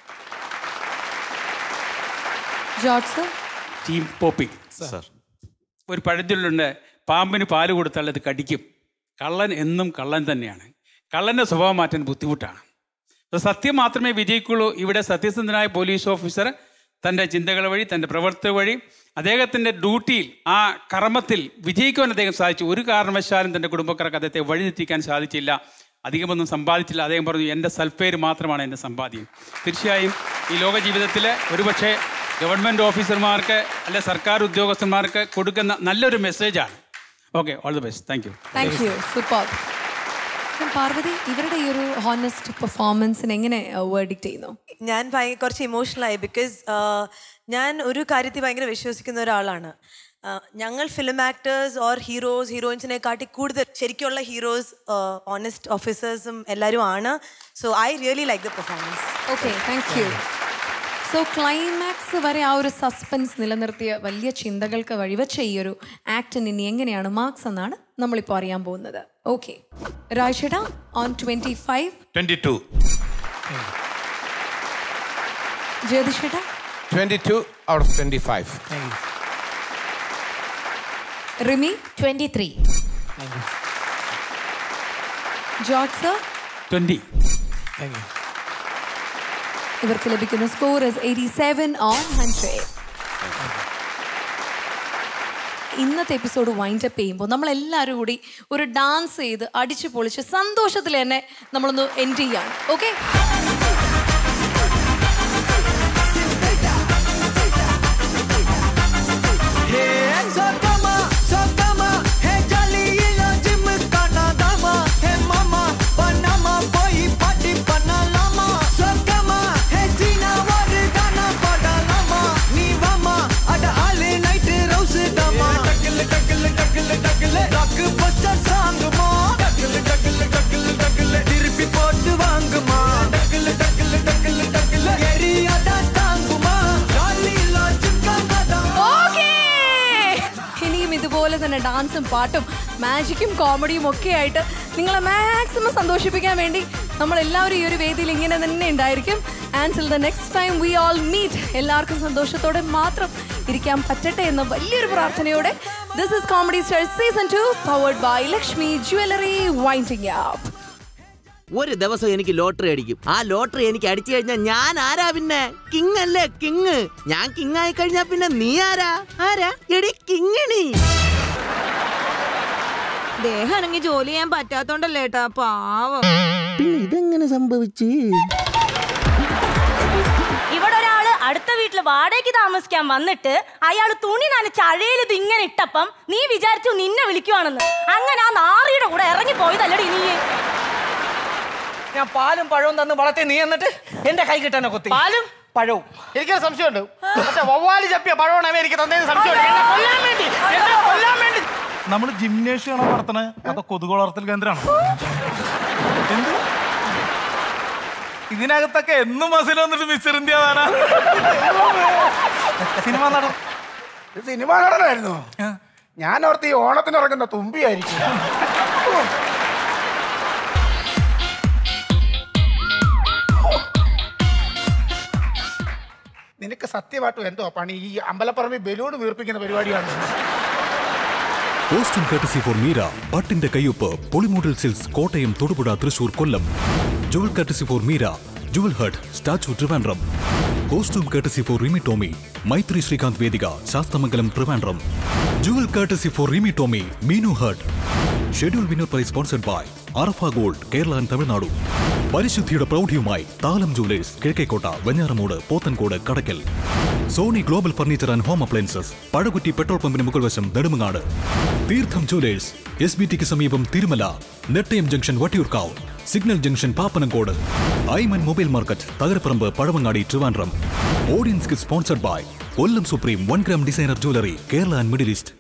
George sir team Poppy ഒരു പഴഞ്ചൊല്ലുണ്ട് പാമ്പിന് പാല് കൊടുത്താൽ അത് കടിക്കും കള്ളൻ എന്നും കള്ളൻ തന്നെയാണ് കള്ളൻ്റെ സ്വഭാവം മാറ്റാൻ ബുദ്ധിമുട്ടാണ് അപ്പോൾ സത്യം മാത്രമേ വിജയിക്കുള്ളൂ ഇവിടെ സത്യസന്ധനായ പോലീസ് ഓഫീസർ തൻ്റെ ചിന്തകൾ വഴി തൻ്റെ പ്രവർത്തന വഴി അദ്ദേഹത്തിൻ്റെ ഡ്യൂട്ടിയിൽ ആ കർമ്മത്തിൽ വിജയിക്കുവാൻ അദ്ദേഹം സാധിച്ചു ഒരു കാരണവശാലും തൻ്റെ കുടുംബക്കാർക്ക് അദ്ദേഹത്തെ വഴിതെറ്റിക്കാൻ സാധിച്ചില്ല അധികമൊന്നും സമ്പാദിച്ചില്ല അദ്ദേഹം പറഞ്ഞു എൻ്റെ സൽപ്പേര് മാത്രമാണ് എൻ്റെ സമ്പാദ്യം തീർച്ചയായും ഈ ലോക ജീവിതത്തിൽ ഒരുപക്ഷെ ഗവൺമെൻറ് ഓഫീസർമാർക്ക് അല്ലെ സർക്കാർ ഉദ്യോഗസ്ഥന്മാർക്ക് കൊടുക്കുന്ന നല്ലൊരു മെസ്സേജാണ് okay all the best thank you thank you super Parvathy ഇവരുടെ ഈ ഒരു ഹോണസ്റ്റ് പെർഫോമൻസിന് എങ്ങനെ വേർഡിക്റ്റ് ചെയ്യുന്നു ഞാൻ ഭയ കുറച്ച് ഇമോഷണലായി ബിക്കോസ് ഞാൻ ഒരു കാര്യത്തിൽ ഭയങ്കര വിശ്വസിക്കുന്ന ഒരാളാണ് ആ, ഞങ്ങൾ ഫിലിം ആക്ടേഴ്സ് ഓർ ഹീറോസ് ഹീറോയിൻസിനെ കാട്ടി കൂടുതൽ ശരിക്കുള്ള ഹീറോസ് ഓണസ്റ്റ് ഓഫീസേഴ്സും എല്ലാവരും ആണ് so I really like the performance okay thank you so climax വരെ ആ ഒരു സസ്പെൻസ് നിലനിർത്തിയ വലിയ ചിന്തകൾക്ക് വഴിവെച്ച ഈ ഒരു ആക്ടിന് ഇനി എങ്ങനെയാണ് മാർക്സ് എന്നാണ് നമ്മളിപ്പോൾ അറിയാൻ പോകുന്നത് ഓക്കെ രാജേട്ടാ on twenty five twenty two ജ്യോതിഷേട്ടാ twenty two out of twenty five Rimi twenty three George sir twenty ഇവർക്ക് ലഭിക്കുന്ന score is eighty seven on hundred ഇന്നത്തെ എപ്പിസോഡ് വൈൻഡ് അപ്പ് ചെയ്യുമ്പോൾ നമ്മൾ എല്ലാവരും കൂടി ഒരു ഡാൻസ് ചെയ്ത് അടിച്ചു പൊളിച്ച് സന്തോഷത്തിൽ തന്നെ നമ്മളൊന്ന് എൻഡ് ചെയ്യാണ് ഓക്കെ திருப்பி போட்டு வாங்குமா டக்குல டக்குல டக்குல டக்குல எரியாடா தாங்குமா காலிலா சிக்கனடா ഓക്കേ ഇനിയും ഇതുപോലെ തന്നെ ഡാൻസും പാട്ടും മാജിക്കും കോമഡിയും ഒക്കെ ആയിട്ട് നിങ്ങളെ മാക്സിമം സന്തോഷിപ്പിക്കാൻ വേണ്ടി നമ്മൾ എല്ലാവരും ഈ ഒരു വേദിയിൽ ഇങ്ങനെ തന്നെ ഉണ്ടായിരിക്കും and till the next time we all meet എല്ലാവർക്കും സന്തോഷത്തോടെ മാത്രം ഇരിക്കാൻ പറ്റട്ടെ എന്ന വലിയൊരു പ്രാർത്ഥനയോടെ this is comedy star season two powered by Lakshmi jewellery winding up ഒരു ദിവസം എനിക്ക് ലോട്ടറി അടിക്കും ആ ലോട്ടറി എനിക്ക് അടിച്ചു കഴിഞ്ഞാൽ ഞാൻ ആരാ പിന്നെ കിങ് അല്ലേ കിങ് ഞാൻ കിങ് ആയി കഴിഞ്ഞാ പിന്നെ നീ ആരാ ആരാ എടി കിങ്ങിണി ദേഹാണെങ്കിൽ ജോലി ചെയ്യാൻ പറ്റാത്തോണ്ടല്ലേ ഏട്ടാ പാവം പിന്നെ ഇതെങ്ങനെ സംഭവിച്ചു ഇവിടെ ഒരാള് അടുത്ത വീട്ടില് വാടകയ്ക്ക് താമസിക്കാൻ വന്നിട്ട് അയാൾ തുണി നനച്ച് അഴയിൽ ഇത് ഇങ്ങനെ ഇട്ടപ്പം നീ വിചാരിച്ചു നിന്നെ വിളിക്കുവാണെന്ന് അങ്ങനെ ആ നാറിയുടെ കൂടെ ഇറങ്ങി പോയതല്ലടി നീ ഞാൻ പാലും പഴവും തന്ന് വളർത്തി നീ എന്നിട്ട് എന്റെ കൈ കിട്ടാനോ കൊത്തി പാലും പഴവും എനിക്കൊരു സംശയമുണ്ട് പക്ഷെ വവ്വാല് ചപ്പിയ പഴമാണ് എനിക്ക് തന്നേന്ന് സംശയമുണ്ട് എന്നെ കൊല്ലാൻ വേണ്ടി എന്നെ കൊല്ലാൻ വേണ്ടി നമ്മൾ ജിംനേഷ്യമാണോ നടത്തണേ അതോ കൊതുക് വളർത്തൽ കേന്ദ്രമാണോ എന്ത് ഇതിനകത്തൊക്കെ എന്നും മസിൽ വന്നിട്ട് മിസ്റ്റർ ഇന്ത്യ വേണ സിനിമ നടൻ സിനിമ നടനായിരുന്നു ഞാൻ ഓർത്ത് ഈ ഓണത്തിന് ഇറങ്ങുന്ന തുമ്പിയായിരിക്കും നിനക്ക് സത്യമായിട്ടും എന്തോ പണി ഈ അമ്പലപ്പറമ്പിൽ ബലൂൺ വീർപ്പിക്കുന്ന പരിപാടിയാണ് കോസ്റ്റ്യൂം കർട്ടസി ഫോർ മീര പട്ടിന്റെ കയ്യൊപ്പ് പൊളിമോഡൽ silks Kottayam Thodupuzha Thrissur Kollam jewel courtesy for Meera jewel hut statue Trivandrum costume courtesy for Rimi Tomy Maithri Srikanth Vedika Sasthamangalam Trivandrum jewel courtesy for Rimi Tomy Meenu heart schedule winner prize sponsored by Arafa gold Kerala and Tamil Nadu പരിശുദ്ധിയുടെ പ്രൗഢിയുമായി Thalam jewellers Kizhakkekotta Venjaramoodu Pothencode Kadakkal Sony global furniture and home appliances Pazhakutty petrol പമ്പിന് മുകൾ വശം നെടുമങ്ങാട് തീർത്ഥം jewellers S B ടിക്ക് സമീപം Thirumala Nettayam junction Vattiyoorkavu signal junction Pappanamcode Aiman mobile market Thakarapparambu Pazhavangadi Trivandrum audience sponsored by Kollam supreme one gram designer jewellery Kerala and middle east